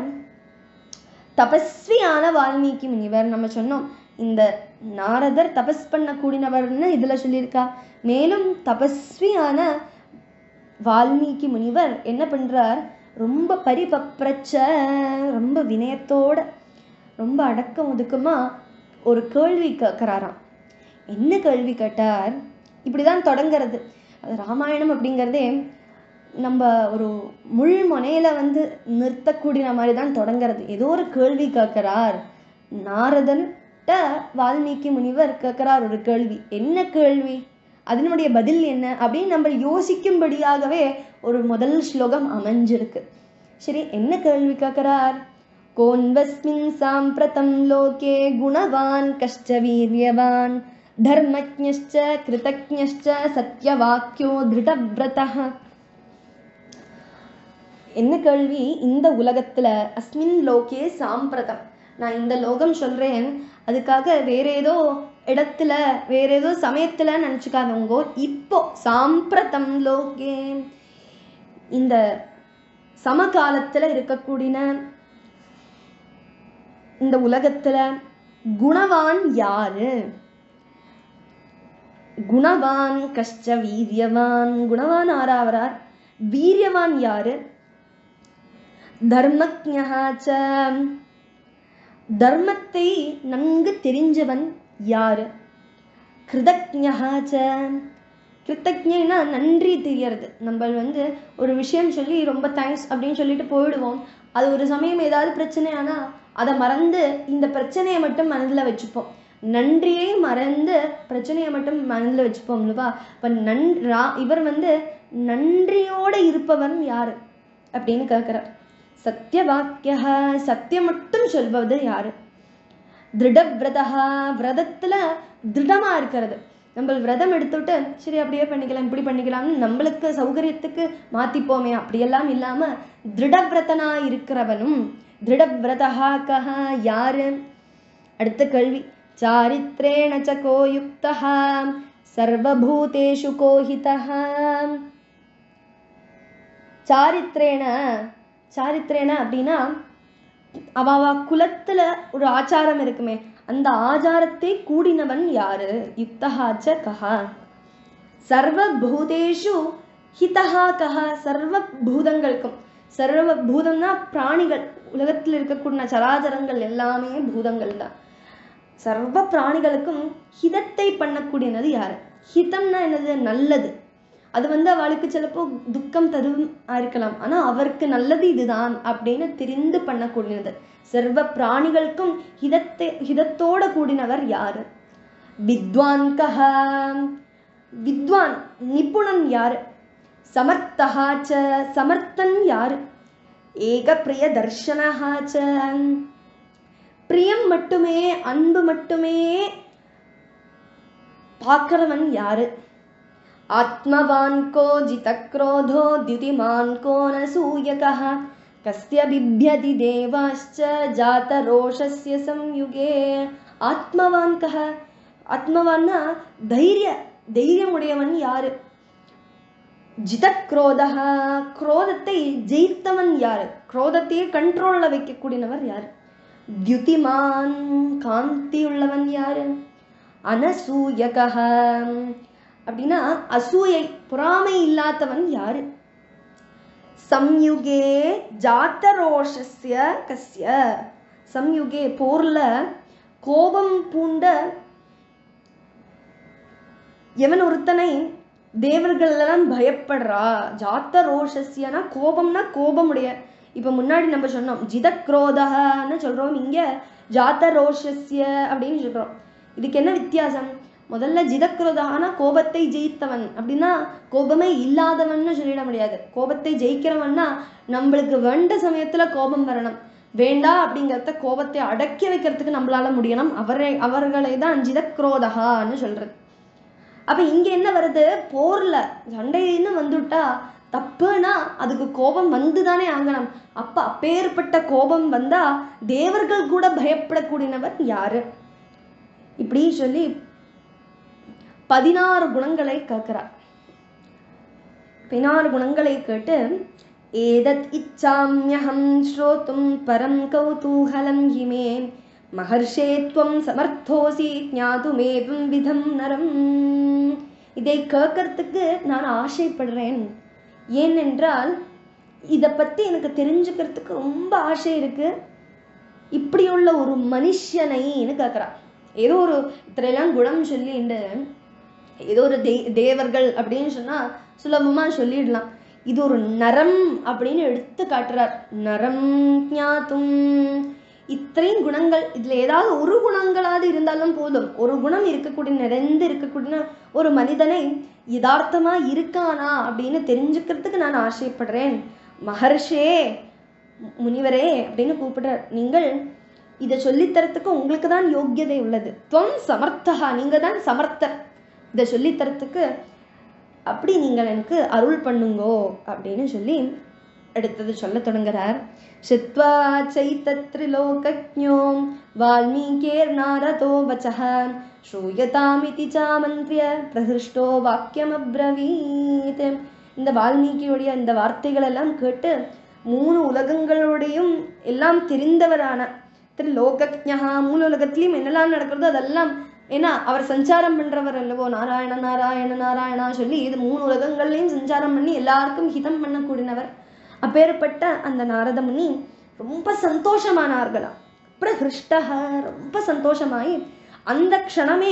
தபஸ்வியான வால்மீகி முனிவர் நம்ம சொன்னோம் இந்த நாரதர் தபஸ் பண்ணக்கூடியவர்னு இதுல சொல்லியிருக்கா மேலும் தபஸ்வியான வால்மீகி முனிவர் என்ன பண்றார் ரொம்ப பரிபப்ரச்ச ரொம்ப வினயத்தோட ரொம்ப அடக்கம் ஒதுக்கமா ஒரு கேள்வி கேட்கிறாராம் என்ன கேள்வி கேட்டார் இப்படிதான் தொடங்கிறது அது ராமாயணம் அப்படிங்கிறதே நம்ம ஒரு முள் முனையில வந்து நிறுத்தக்கூடிய மாதிரி தான் தொடங்கிறது ஏதோ ஒரு கேள்வி கேட்கிறார் நாரதன்ட்ட வால்மீகி முனிவர் கேட்கிறார் ஒரு கேள்வி என்ன கேள்வி அதனுடைய பதில் என்ன அப்படின்னு நம்ம யோசிக்கும்படியாகவே ஒரு முதல் ஸ்லோகம் அமைஞ்சிருக்கு சரி என்ன கேள்வி கேட்கிறார் கோன்வஸ்மின் சாம்பிரதம் லோகே குணவான் கஷ்ட வீரியவான் தர்மஜ்ஞश्च கிருதஜ்ஞश्च சத்யவாக்கியோ திருடவிரதः என்ன கேள்வி இந்த உலகத்துல அஸ்மின் லோகே சாம்பிரதம் நான் இந்த லோகம் சொல்றேன் அதுக்காக வேற ஏதோ இடத்துல வேற ஏதோ சமயத்துல நினைச்சுக்காதவங்க இப்போ சாம்பிரதம் லோகே இந்த சமகாலத்துல இருக்கக்கூடிய இந்த உலகத்துல குணவான் யாரு குணவான் கஷ்ட வீரியவான் குணவான் ஆறாவரார் வீரியவான் யாரு தர்மஜாச்ச தர்மத்தை நன்கு தெரிஞ்சவன் யாரு கிருதஜாச்ச கிருத்தஜ்னா நன்றி தெரியறது நம்ம வந்து ஒரு விஷயம் சொல்லி ரொம்ப தேங்க்ஸ் அப்படின்னு சொல்லிட்டு போயிடுவோம் அது ஒரு சமயம் ஏதாவது பிரச்சனை ஆனா அதை மறந்து இந்த பிரச்சனையை மட்டும் மனதில் வச்சுப்போம் நன்றியை மறந்து பிரச்சனையை மட்டும் மனதில் வச்சுப்போம் இல்லவா இப்போ நன் ரா- இவர் வந்து நன்றியோட இருப்பவன் யாரு அப்படின்னு கேட்கிறார் சத்திய வாக்கியா சத்தியம் மட்டும் சொல்வது யாரு திருடவிரதா விரதத்துல திருடமா இருக்கிறது நம்ம விரதம் எடுத்துட்டு சரி அப்படியே பண்ணிக்கலாம் இப்படி பண்ணிக்கலாம்னு நம்மளுக்கு சௌகரியத்துக்கு மாத்திப்போமே அப்படியெல்லாம் இல்லாம திருடவிரதனா இருக்கிறவனும் திருடவிரதா கஹ யாரு அடுத்த கேள்வி சாரித்ரேண ச கோ யுக்தः சர்வபூதேஷு கோஹிதः சாரித்ரேண சாரித்ரேண அப்படின்னா அவ அவ குலத்துல ஒரு ஆச்சாரம் இருக்குமே அந்த ஆச்சாரத்தை கூடினவன் யாரு யுக்தஹாச்ச கஹா சர்வ பூதேஷு ஹிதஹா கஹா சர்வ பூதங்களுக்கும் சர்வ பூதம்னா பிராணிகள் உலகத்தில் இருக்கக்கூடிய சராச்சரங்கள் எல்லாமே பூதங்கள் தான் சர்வ பிராணிகளுக்கும் ஹிதத்தை பண்ணக்கூடியது யாரு ஹிதம்னா என்னது நல்லது அது வந்து அவளுக்கு சிலப்போ துக்கம் தரும் இருக்கலாம் ஆனா அவருக்கு நல்லது இதுதான் அப்படின்னு தெரிந்து பண்ணக்கூடியது சர்வ பிராணிகளுக்கும் ஹிதத்தை ஹிதத்தோட கூடினவர் யாரு வித்வான் கஹ வித்வான் நிபுணன் யாரு சமர்த்தஹாச்ச சமர்த்தன் யாரு ஏக பிரிய தர்ஷனஹாச்ச பிரியம் மட்டுமே அன்பு மட்டுமே பார்க்கிறவன் யாரு ஆத்மவான் கோ ஜிதக்ரோதோ द्युतिमान् को न सूयकः कस्य बिभ्यति देवाश्च जातरोषस्य संयुगे ஆத்மவான் கஹ ஆத்மவான்னா தைரிய தைரியம் உடையவன் யாரு ஜிதக்ரோதக குரோதத்தை ஜெயித்தவன் யாரு குரோதத்தையே கண்ட்ரோல்ல வைக்கக்கூடியவர் யாரு தியுதிமான் காந்தி உள்ளவன் யாரு அனசூயகः அப்படின்னா அசூயை பொறாமை இல்லாதவன் யாரு சம்யுகே ஜாத்தரோஷஸ்ய கஸ்ய சம்யுகே போர்ல கோபம் பூண்ட எவன் ஒருத்தனை தேவர்கள் எல்லாம் பயப்படுறா ஜாத்த ரோஷஸ்யனா கோபம்னா கோபமுடைய இப்ப முன்னாடி நம்ம சொன்னோம் ஜிதக்ரோதகன்னு சொல்றோம் இங்க ஜாத்த ரோஷஸ்ய அப்படின்னு சொல்றோம் இதுக்கு என்ன வித்தியாசம் முதல்ல ஜிதக்ரோதகானா கோபத்தை ஜெயித்தவன் அப்படின்னா கோபமே இல்லாதவன்னு சொல்லிட முடியாது கோபத்தை ஜெயிக்கிறவன்னா நம்மளுக்கு வேண்ட சமயத்துல கோபம் வரணும் வேண்டா அப்படிங்கிறத கோபத்தை அடக்கி வைக்கிறதுக்கு நம்மளால முடியணும் அவரை அவர்களை தான் ஜிதக்ரோதகான்னு சொல்றது அப்ப இங்க என்ன வருது போர்ல சண்டைன்னு வந்துட்டா தப்புனா அதுக்கு கோபம் வந்துதானே ஆகணும் அப்ப அப்பேற்பட்ட கோபம் வந்தா தேவர்கள் கூட பயப்படக்கூடியவர் யாரு இப்படி சொல்லி பதினாறு குணங்களை கேட்கிறார் பதினாறு குணங்களை கேட்டு ஏதத் இச்சாமியகம் ஸ்ரோத்தும் பரம் கௌதூகலம் இமே மகர்ஷே துவம் சமர்த்தோசி ஞாதுமேவம் விதம் நரம் இதை கேட்கறதுக்கு நான் ஆசைப்படுறேன் ஏனென்றால் இதை பத்தி எனக்கு தெரிஞ்சுக்கிறதுக்கு ரொம்ப ஆசை இருக்கு இப்படி உள்ள ஒரு மனுஷனைன்னு கேட்குறா ஏதோ ஒரு இத்தனையெல்லாம் குணம் சொல்லிண்டு ஏதோ ஒரு தே தேவர்கள் அப்படின்னு சொன்னா சுலபமா சொல்லிடலாம் இது ஒரு நரம் அப்படின்னு எடுத்து காட்டுறார் நரம் ஞாத்தும் இத்தனையும் குணங்கள் இதுல ஏதாவது ஒரு குணங்களாவது இருந்தாலும் போதும் ஒரு குணம் இருக்கக்கூடிய நிறைந்து இருக்கக்கூடிய ஒரு மனிதனை யதார்த்தமா இருக்கானா அப்படின்னு தெரிஞ்சுக்கிறதுக்கு நான் ஆசைப்படுறேன் மகர்ஷே மு- முனிவரே அப்படின்னு கூப்பிடுறார் நீங்கள் இதை சொல்லித்தரத்துக்கு உங்களுக்கு தான் யோக்கியதை உள்ளது துவம் சமர்த்தகா நீங்க தான் சமர்த்தர் இதை சொல்லித்தரத்துக்கு அப்படி நீங்கள் எனக்கு அருள் பண்ணுங்கோ அப்படின்னு சொல்லி அடுத்தது சொல்ல தொடங்குறார் சித்வா சைத்தத்ரிலோகஜ்ஞோ வால்மீகேர் நாரதோ வச்சः ஸ்ரூயதாமிதி சாமந்திரிய பிரகிருஷ்டோ வாக்கியமப்ரவீத் இந்த வால்மீகியுடைய இந்த வார்த்தைகள் எல்லாம் கேட்டு மூணு உலகங்களுடையும் எல்லாம் தெரிந்தவரான திரிலோகஜா மூணு உலகத்திலையும் என்னெல்லாம் நடக்கிறதோ அதெல்லாம் ஏன்னா அவர் சஞ்சாரம் பண்றவர் அல்லவோ நாராயண நாராயண நாராயணா சொல்லி இது மூணு உலகங்கள்லையும் சஞ்சாரம் பண்ணி எல்லாருக்கும் ஹிதம் பண்ணக்கூடியவர் அப்பேற்பட்ட அந்த நாரத முனி ரொம்ப சந்தோஷமானார்களாம் பிரகிருஷ்டக ரொம்ப சந்தோஷமாயி அந்த க்ஷணமே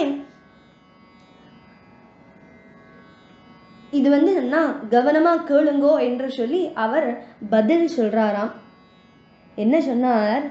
இது வந்து என்ன கவனமா கேளுங்கோ என்று சொல்லி அவர் பதில் சொல்றாராம் என்ன சொன்னார்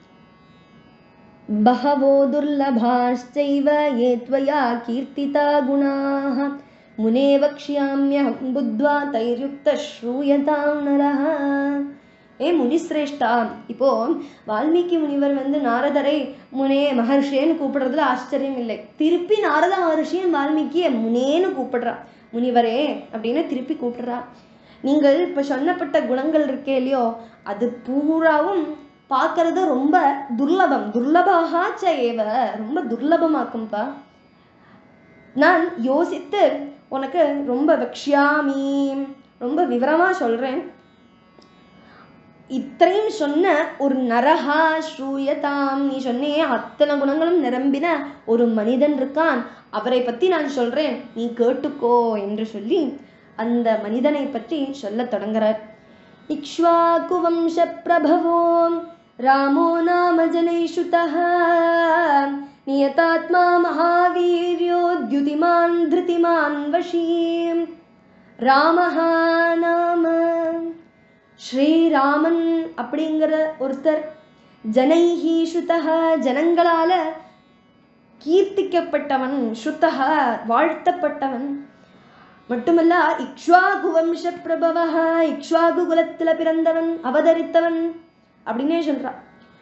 बहवो दुर्लभाश्चैव ये त्वया कीर्तिता गुणाः मुने वक्ष्याम्यहं बुद्ध्वा तैर्युक्तः श्रूयतां नरः ஏ முனிஸ்ரேஷ்டா இப்போ வால்மீகி முனிவர் வந்து நாரதரை முனே மகர்ஷியன்னு கூப்பிடுறதுல ஆச்சரியம் இல்லை திருப்பி நாரத மகர்ஷியும் வால்மீகிய முனேன்னு கூப்பிடுறா முனிவரே அப்படின்னு திருப்பி கூப்பிடுறா நீங்கள் இப்ப சொன்னப்பட்ட குணங்கள் இருக்கே இல்லையோ அது பூராவும் பார்க்கறது ரொம்ப துர்லபம் துர்லபாகா ச ஏவ ரொம்ப துர்லபமாக்கும்பா நான் யோசித்து உனக்கு ரொம்ப வக்ஷாமி ரொம்ப விவரமா சொல்றேன் இத்தனையும் சொன்ன ஒரு நரஹா ஸ்ரூயதாம் நீ சொன்னே அத்தனை குணங்களும் நிரம்பின ஒரு மனிதன் இருக்கான் அவரை பத்தி நான் சொல்றேன் நீ கேட்டுக்கோ என்று சொல்லி அந்த மனிதனை பற்றி சொல்லத் தொடங்குறார் இக்ஷ்வாகு வம்ச பிரபவோ ராமோ நாம ஜனைஷுதः நியதாத்மா மகாவீர்யோ द्युतिमान् धृतिमान् வஷீம் ராமஹ நாம ஸ்ரீராமன் அப்படிங்கிற ஒருத்தர் ஜனைஹி ஸ்ருதः ஜனங்களால கீர்த்திக்கப்பட்டவன் ஸ்ருதः வாழ்த்தப்பட்டவன் மட்டுமல்ல இக்ஷ்வாகு வம்ச பிரபவ இக்ஷ்வாகு குலத்துல பிறந்தவன் அவதரித்தவன் அப்படின்னே சொல்றா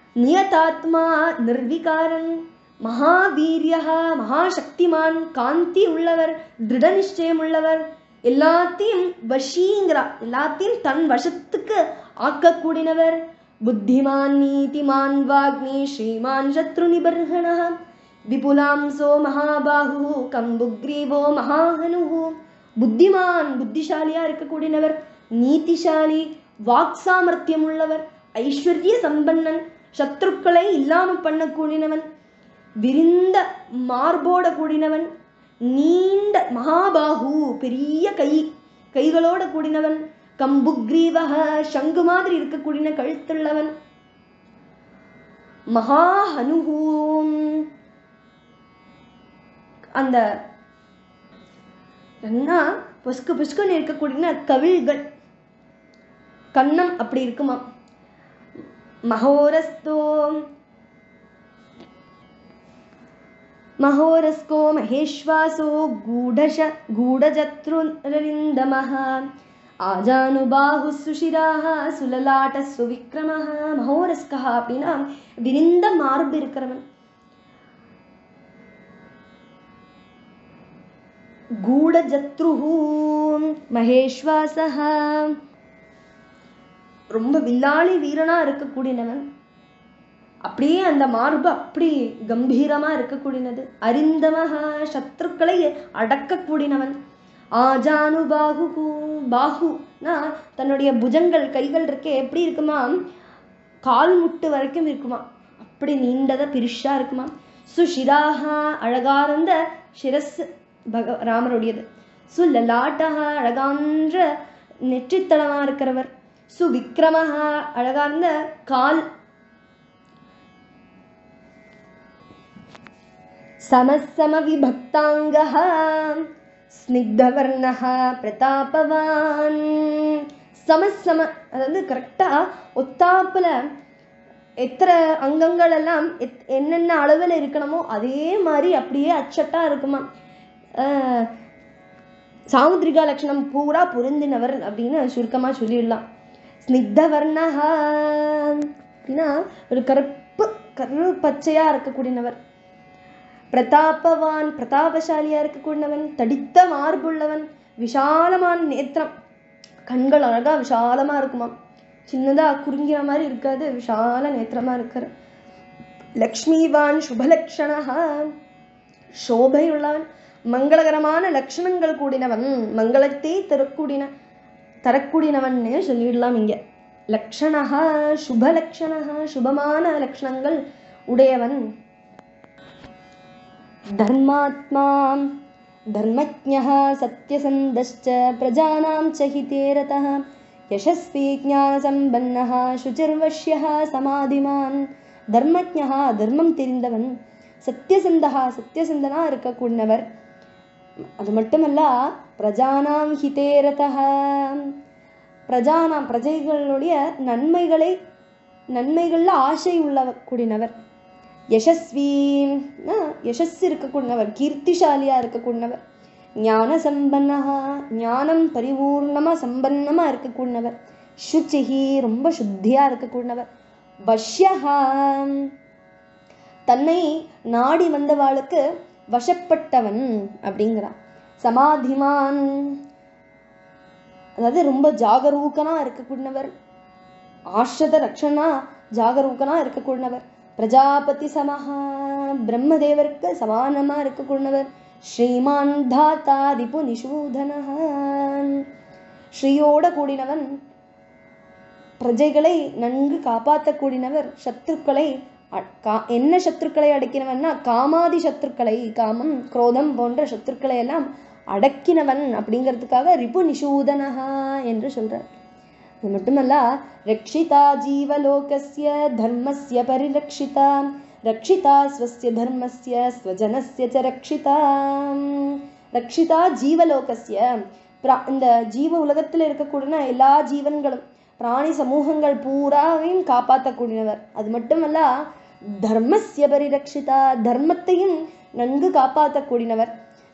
நியதாத்மா நிர்விகாரன் மகாவீரியः மகாசக்திமான் காந்தி உள்ளவர் திருட நிச்சயம் உள்ளவர் எல்லாத்தையும் வஷீங்கிறா எல்லாத்தையும் தன் வசத்துக்கு ஆக்கக்கூடியவர் புத்திமான் நீதிமான் வாக்னி ஸ்ரீமான் சத்ரு நிபர்ஹணः விபுலாம்சோ மகாபாகு கம்புக்ரீவோ மகாஹனு புத்திமான் புத்திசாலியா இருக்கக்கூடியவர் நீதிசாலி வாக் சாமர்த்தியம் உள்ளவர் ஐஸ்வர்ய சம்பன்னன் சத்ருக்களை இல்லாம பண்ணக்கூடியவன் விரிந்த மார்போட கூடினவன் நீண்ட மகாபாகு பெரிய கை கைகளோட கூடினவன் கம்புக்ரீவக சங்கு மாதிரி இருக்கக்கூடிய கழுத்துள்ளவன் மகாஹனுகூம் அந்த என்ன பொசுக்கு பொசுக்குன்னு இருக்கக்கூடிய கவிழ்கள் கன்னம் அப்படி இருக்குமா மகோரஸ்தோம் महोरस्को महेश्वासो गूढश गूढजत्रुरिन्दमः ஆஜானுபாகு சுஷிராக சுலலாட்ட சுவிக்ரமஹ மகோரஸ்கா அப்படின்னா விரிந்த மார்பு இருக்கிறவன் கூடஜத்ருஹூ மகேஸ்வாசஹ ரொம்ப வில்லாளி வீரனா இருக்கக்கூடியவன் அப்படியே அந்த மார்பு அப்படி கம்பீரமா இருக்கக்கூடியது அரிந்தமஹ சத்ருக்களை அடக்கக்கூடியவன் ஆஜானு பாகு பாகுனா தன்னுடைய புஜங்கள் கைகள் இருக்கே எப்படி இருக்குமா கால் முட்டு வரைக்கும் இருக்குமா அப்படி நீண்டதா பெருசா இருக்குமா சுஷிராக அழகார்ந்த சிரஸ் பக ராமருடையது சுலலாட்டக அழகான்ற நெற்றித்தளமா இருக்கிறவர் சுவிக்ரமஹ அழகார்ந்த கால் समसमविभक्ताङ्गः ஸ்னிக்தவர்ணः பிரதாபவான் சமசம அதாவது கரெக்டாக ஒத்தாப்புல எத்தனை அங்கங்கள் எல்லாம் எத் என்னென்ன அளவில் இருக்கணுமோ அதே மாதிரி அப்படியே அச்சட்டா இருக்குமா ஆஹ் சாமுத்ரிகா லட்சணம் பூரா பொருந்தினவர் அப்படின்னு சுருக்கமாக சொல்லிடலாம் ஸ்னிக்தவர்ணஹா அப்படின்னா ஒரு கருப்பு கரு பச்சையா இருக்கக்கூடியவர் பிரதாபவான் பிரதாபசாலியா இருக்கக்கூடியவன் தடித்த மார்புள்ளவன் விஷாலமான நேத்திரம் கண்கள் அழகா விஷாலமா இருக்குமாம் சின்னதா குறுங்கிற மாதிரி இருக்காது விஷால நேத்திரமா இருக்கிற லக்ஷ்மிவான் சுபலக்ஷணா சோபையுள்ளவன் மங்களகரமான லட்சணங்கள் கூடினவன் மங்களத்தை தரக்கூடின தரக்கூடியனவன்னே சொல்லிடலாம் இங்க லக்ஷணா சுபலக்ஷணா சுபமான லட்சணங்கள் உடையவன் धर्मात्मा धर्मज्ञः सत्यसन्धश्च प्रजानां च हिते रतः यशस्वी ज्ञानसम्पन्नः शुचिर्वश्यः समाधिमान् தர்மஜா தர்மம் தெரிந்தவன் சத்தியசந்தகா சத்தியசந்தனா இருக்கக்கூடியவர் அது மட்டுமல்ல பிரஜானாம் ஹிதேரதः பிரஜானாம் பிரஜைகளுடைய நன்மைகளை நன்மைகள்ல ஆசை உள்ள கூடினவர் யசஸ்வி யசஸ் இருக்கக்கூடியவர் கீர்த்திசாலியா இருக்கக்கூடியவர் ஞான சம்பன்னகா ஞானம் பரிபூர்ணமா சம்பன்னமா இருக்கக்கூடியவர் சுச்சிஹி ரொம்ப சுத்தியா இருக்கக்கூடியவர் வஷ்யஹா தன்னை நாடி வந்தவாளுக்கு வசப்பட்டவன் அப்படிங்கிறான் சமாதிமான் அதாவது ரொம்ப ஜாகரூகனா இருக்கக்கூடியவர் ஆஷ்ரத ரக்ஷனா ஜாகரூகனா இருக்கக்கூடியவர் பிரஜாபதி சமஹா பிரம்மதேவருக்கு சமானமா இருக்கக்கூடியவர் ஸ்ரீமான் தாத்தா ரிபு நிஷூதனஹ ஸ்ரீயோட கூடினவன் பிரஜைகளை நன்கு காப்பாற்றக்கூடியவர் சத்துருக்களை அ- கா- என்ன சத்துருக்களை அடக்கினவன்னா காமாதி சத்துருக்களை காமம் குரோதம் போன்ற சத்துருக்களை எல்லாம் அடக்கினவன் அப்படிங்கிறதுக்காக ரிபு நிஷூதனஹா என்று சொல்றார் அது மட்டுமல்ல ரக்ஷிதா ஜீவலோகஸ்ய தர்மஸ்ய பரிரக்ஷிதா ரக்ஷிதா ஸ்வஸ்ய தர்மஸ்ய ஸ்வஜனஸ்ய ச ரக்ஷிதா ரக்ஷிதா ஜீவலோகஸ்ய பிரா- இந்த ஜீவ உலகத்தில் இருக்கக்கூடிய எல்லா ஜீவன்களும் பிராணி சமூகங்கள் பூராவையும் காப்பாற்றக்கூடியவர் அது மட்டுமல்ல தர்மஸ்ய பரிரக்ஷிதா தர்மத்தையும் நன்கு காப்பாற்றக்கூடியவர்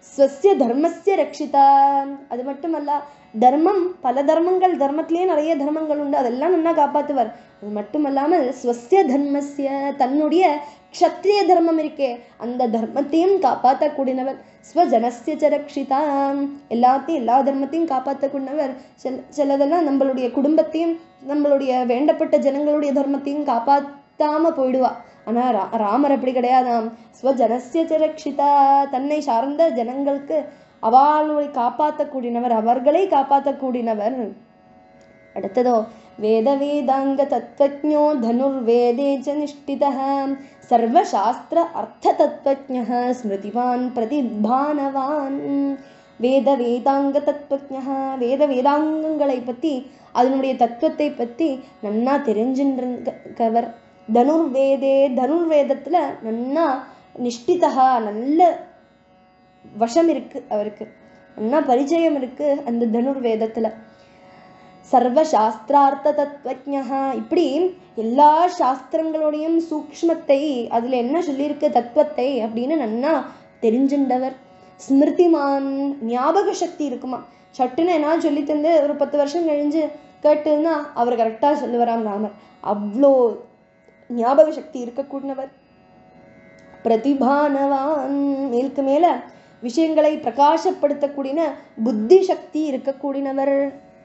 ஸ்வசிய தர்மஸ்ய ரக்ஷிதா அது மட்டுமல்ல தர்மம் பல தர்மங்கள் தர்மத்திலேயே நிறைய தர்மங்கள் உண்டு அதெல்லாம் நல்லா காப்பாத்துவார் அது மட்டுமல்லாமல் ஸ்வசிய தர்மஸ்ய தன்னுடைய க்ஷத்ரிய தர்மம் இருக்கே அந்த தர்மத்தையும் காப்பாற்றக்கூடியவர் ஸ்வஜனஸ்ய ச ரக்ஷிதா எல்லாத்தையும் எல்லா தர்மத்தையும் காப்பாற்றக்கூடியவர் சில சிலதெல்லாம் நம்மளுடைய குடும்பத்தையும் நம்மளுடைய வேண்டப்பட்ட ஜனங்களுடைய தர்மத்தையும் காப்பாத்தாம போயிடுவா ஆனா ரா- ராமர் அப்படி கிடையாதாம் ஸ்வஜனஸ்ய ச ரக்ஷிதா தன்னை சார்ந்த ஜனங்களுக்கு அவளுடைய காப்பாற்றக்கூடியவர் அவர்களை காப்பாற்றக்கூடியவர் அடுத்ததோ வேத வேதாங்க தத்வஜோ தனுர்வேதே ச நிஷ்டிதः சர்வசாஸ்திர அர்த்த தத்வஜः ஸ்மிருதிவான் பிரதிபானவான் வேத வேதாங்க தத்வஜः வேத வேதாங்கங்களை பத்தி அதனுடைய தத்துவத்தை பத்தி நன்னா தெரிஞ்சின்றவர் தனுர்வேதே தனுர்வேதத்துல நன்னா நிஷ்டிதா நல்ல வசம் இருக்கு அவருக்கு நன்னா பரிச்சயம் இருக்கு அந்த தனுர்வேதத்துல சர்வ சாஸ்திரார்த்த தத்வஜா இப்படி எல்லா சாஸ்திரங்களுடையும் சூக்ஷ்மத்தை அதுல என்ன சொல்லியிருக்கு தத்துவத்தை அப்படின்னு நன்னா தெரிஞ்சின்றவர் ஸ்மிருதிமான் ஞாபக சக்தி இருக்குமா சட்டுன்னு என்ன சொல்லி தந்து ஒரு பத்து வருஷம் கழிஞ்சு கேட்டுன்னா அவர் கரெக்டா சொல்லுவாராம் ராமர் அவ்வளோ ஞாபக சக்தி இருக்கக்கூடியவர் பிரதிபானவான் மேலுக்கு மேல விஷயங்களை பிரகாசப்படுத்தக்கூடிய புத்தி சக்தி இருக்கக்கூடியவர்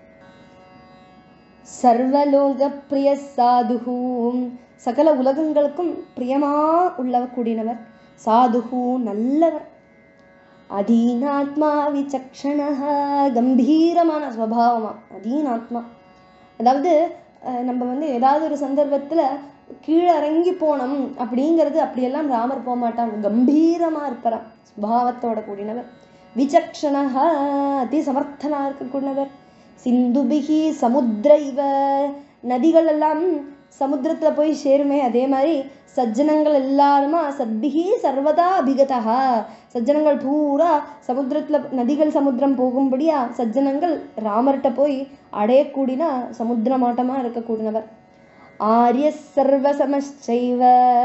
சர்வலோக பிரிய சாதுகு சகல உலகங்களுக்கும் பிரியமா உள்ளவ கூடினவர் சாதுகு நல்லவர் அதீனாத்மா விசக்ஷண கம்பீரமான ஸ்வபாவமா அதீனாத்மா அதாவது அஹ், நம்ம வந்து ஏதாவது ஒரு சந்தர்ப்பத்துல கீழே இறங்கி போனோம் அப்படிங்கிறது அப்படியெல்லாம் ராமர் போக மாட்டான் கம்பீரமா இருப்பாராம் சுபாவத்தோட கூடினவர் விசக்ஷணः அதி சமர்த்தனா இருக்கக்கூடியவர் சிந்துபிகி சமுத்திர இவ நதிகள் எல்லாம் சமுத்திரத்துல போய் சேருமே அதே மாதிரி சஜ்ஜனங்கள் எல்லாருமா சத்பிகி சர்வதா அபிகதா சஜ்ஜனங்கள் பூரா சமுத்திரத்துல நதிகள் சமுத்திரம் போகும்படியா சஜ்ஜனங்கள் ராமர்கிட்ட போய் அடையக்கூடினா சமுத்திரமாட்டமா இருக்கக்கூடியவர் ஆரிய சர்வசமச்சைவ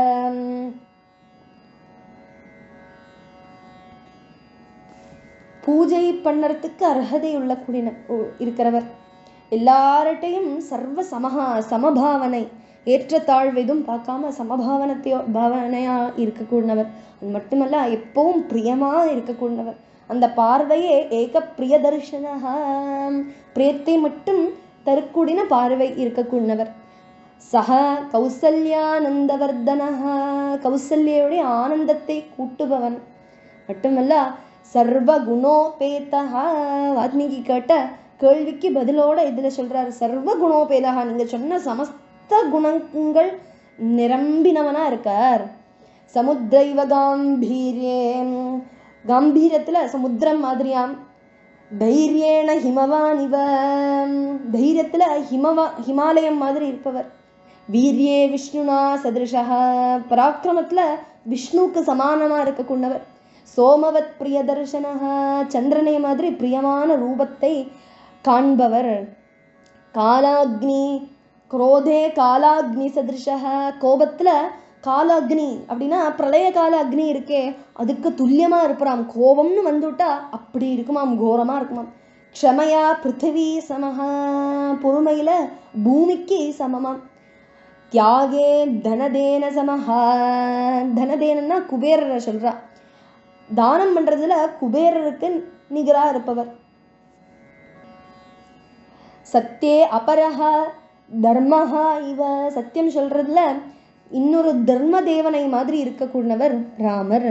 பூஜை பண்ணறதுக்கு அர்ஹதை உள்ள கூடின உ- இருக்கிறவர் எல்லார்ட்டையும் சர்வ சமஹா சமபாவனை ஏற்றத்தாழ்வு எதுவும் பார்க்காம சமபாவனத்தையோ பாவனையா இருக்கக்கூடியவர் அது மட்டுமல்ல எப்பவும் பிரியமா இருக்கக்கூடியவர் அந்த பார்வையே ஏக பிரிய தரிசனஹா பிரியத்தை மட்டும் தருக்கூடின பார்வை இருக்கக்கூடியவர் சக கௌசல்யானந்தவர்தனஹ கௌசல்யோடைய ஆனந்தத்தை கூட்டுபவன் மட்டுமல்ல சர்வ குணோபேதா வால்மீகி கேட்ட கேள்விக்கு பதிலோட இதுல சொல்றாரு சர்வ குணோபேதா நீங்க சொன்ன சமஸ்த குணங்கள் நிரம்பினவனா இருக்கார் சமுத்திரைவ காம்பீரியே காம்பீரியத்துல சமுத்திரம் மாதிரியாம் தைரியேன ஹிமவான் இவ தைரியத்துல ஹிமவா ஹிமாலயம் மாதிரி இருப்பவர் வீரியே விஷ்ணுனா சதிருஷா பராக்கிரமத்துல விஷ்ணுவுக்கு சமானமா இருக்கக்கூடியவர் சோமவத் பிரியதர்சனஹ சந்திரனை மாதிரி பிரியமான ரூபத்தை காண்பவர் காலாக்னி குரோதே காலாக்னி சதிருஷः கோபத்துல காலாக்னி அப்படின்னா பிரளய கால அக்னி இருக்கே அதுக்கு துல்லியமா இருப்பாராம் கோபம்னு வந்துட்டா அப்படி இருக்குமாம் கோரமா இருக்குமாம் க்ஷமையா பிருத்திவி சமஹா பொறுமையில பூமிக்கு சமமாம் தியாகே தனதேன சமஹா தனதேனன்னா குபேரரை சொல்றா தானம் பண்றதுல குபேரருக்கு நிகரா இருப்பவர் சத்தியே அபரஹா தர்மஹா இவ சத்தியம் சொல்றதுல இன்னொரு தர்ம தேவனை மாதிரி இருக்கக்கூடியவர் ராமர்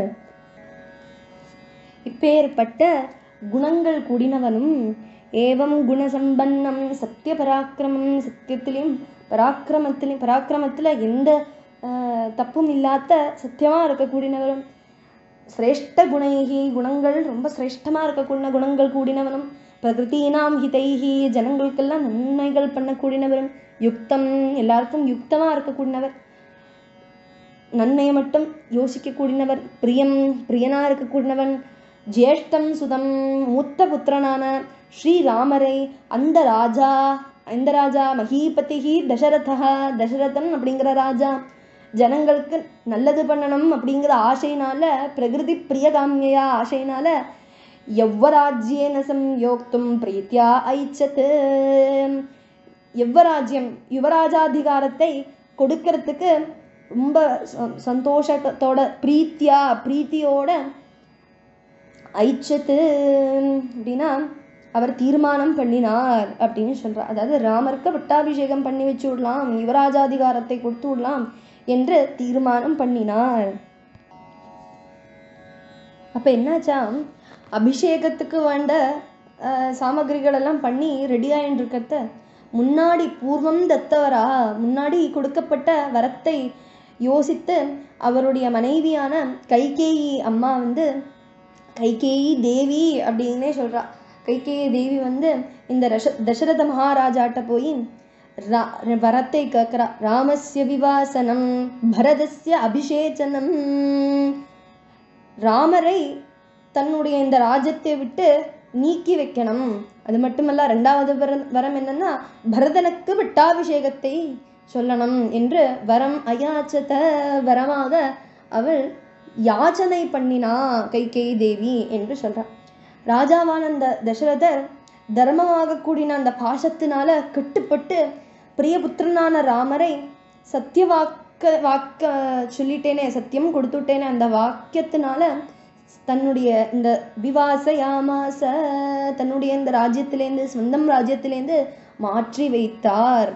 இப்பேற்பட்ட குணங்கள் கூடினவனும் ஏவம் குணசம்பன்னம் சத்திய பராக்கிரமம் சத்தியத்திலையும் பராக்கிரமத்திலையும் பராக்கிரமத்துல எந்த ஆஹ், தப்பும் இல்லாத சத்தியமா இருக்கக்கூடியவரும் சிரேஷ்ட குணைகி குணங்கள் ரொம்ப சிரேஷ்டமா இருக்கக்கூடிய குணங்கள் கூடினவனும் பிரகிருத்தீனாம் ஹிதைஹி ஜனங்களுக்கெல்லாம் நன்மைகள் பண்ணக்கூடியவரும் யுக்தம் எல்லாருக்கும் யுக்தமா இருக்கக்கூடியவர் நன்மையை மட்டும் யோசிக்கக்கூடியவர் பிரியம் பிரியனா இருக்கக்கூடியவன் ஜேஷ்டம் சுதம் மூத்த புத்திரனான ஸ்ரீராமரை அந்த ராஜா இந்த ராஜா மகீபதிஹி தசரதா தசரதன் அப்படிங்கிற ராஜா ஜனங்களுக்கு நல்லது பண்ணணும் அப்படிங்கிற ஆசையினால பிரகிருதி பிரியகாமியா ஆசையினால யவ்வராஜ்யேன சம்யோக்தும் பிரீத்தியா ஐச்சத் யவ்வராஜ்யம் யுவராஜாதிகாரத்தை கொடுக்கறதுக்கு ரொம்ப ச- சந்தோஷத்தோட பிரீத்தியா பிரீத்தியோட ஐச்சத்து அப்படின்னா அவர் தீர்மானம் பண்ணினார் அப்படின்னு சொல்றார் அதாவது ராமருக்கு பட்டாபிஷேகம் பண்ணி வச்சு விடலாம் யுவராஜாதிகாரத்தை கொடுத்து விடலாம் என்று தீர்மானம் பண்ணினார் அப்ப என்னாச்சா அபிஷேகத்துக்கு வேண்ட அஹ், சாமகிரிகள் எல்லாம் பண்ணி ரெடி ஆயின்னு இருக்கத்த முன்னாடி பூர்வம் தத்தவரா முன்னாடி கொடுக்கப்பட்ட வரத்தை யோசித்து அவருடைய மனைவியான கைகேயி அம்மா வந்து கைகேயி தேவி அப்படின்னே சொல்றா கைகேயி தேவி வந்து இந்த ரஷ தசரத மகாராஜாட்ட போய் ரா- வரத்தை கேட்கிறா ராமஸ்ய விவாசனம் பரதஸ்ய அபிஷேச்சனம் ராமரை தன்னுடைய இந்த ராஜ்யத்தை விட்டு நீக்கி வைக்கணும் அது மட்டுமல்ல ரெண்டாவது வரம் வரம் என்னன்னா பரதனுக்கு பட்டாபிஷேகத்தை சொல்லணும் என்று வரம் அயாச்சத வரமாக அவள் யாச்சனை பண்ணினா கைகேயி தேவி என்று சொல்றார் ராஜாவான அந்த தசரதர் தர்மமாக கூடின அந்த பாசத்தினால கட்டுப்பட்டு பிரியபுத்திரனான ராமரை சத்திய வாக்க வாக்க சொல்லிட்டேனே சத்தியம் கொடுத்துட்டேனே அந்த வாக்கியத்தினால தன்னுடைய இந்த விவாசயாமாச தன்னுடைய இந்த ராஜ்யத்திலேருந்து சொந்தம் ராஜ்யத்திலேருந்து மாற்றி வைத்தார்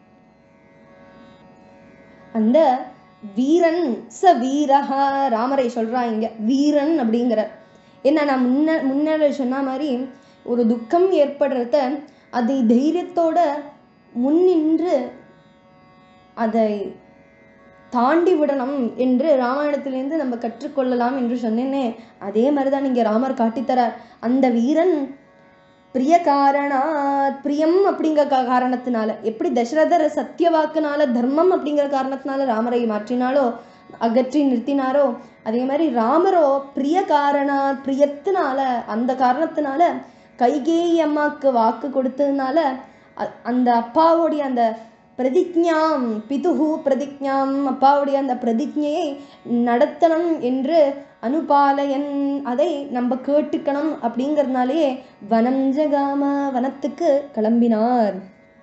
அந்த வீரன் ச வீரஹா ராமரை சொல்றா இங்க வீரன் அப்படிங்கிற என்ன நான் முன்ன முன்னாடி சொன்ன மாதிரி ஒரு துக்கம் ஏற்படுறத அதை தைரியத்தோட முன்னின்று அதை தாண்டி விடணும் என்று ராமாயணத்திலேருந்து நம்ம கற்றுக்கொள்ளலாம் என்று சொன்னேனே அதே மாதிரிதான் இங்க ராமர் காட்டித்தரார் அந்த வீரன் பிரிய காரணாத் பிரியம் அப்படிங்கிற கா- காரணத்தினால எப்படி தசரதர் சத்தியவாக்குனால தர்மம் அப்படிங்கிற காரணத்தினால ராமரை மாற்றினாலோ அகற்றி நிறுத்தினாரோ அதே மாதிரி ராமரோ பிரிய காரணாத் பிரியத்தினால அந்த காரணத்தினால கைகேயி அம்மாக்கு வாக்கு கொடுத்ததுனால அ- அந்த அப்பாவுடைய அந்த பிரதிஜ்ஞாம் பிதுகு பிரதிஜ்ஞாம் அப்பாவுடைய அந்த பிரதிஜையை நடத்தணும் என்று அனுபாலயன் அதை நம்ம கேட்டுக்கணும் அப்படிங்கறதுனாலேயே வனம் ஜகாம வனத்துக்கு கிளம்பினார்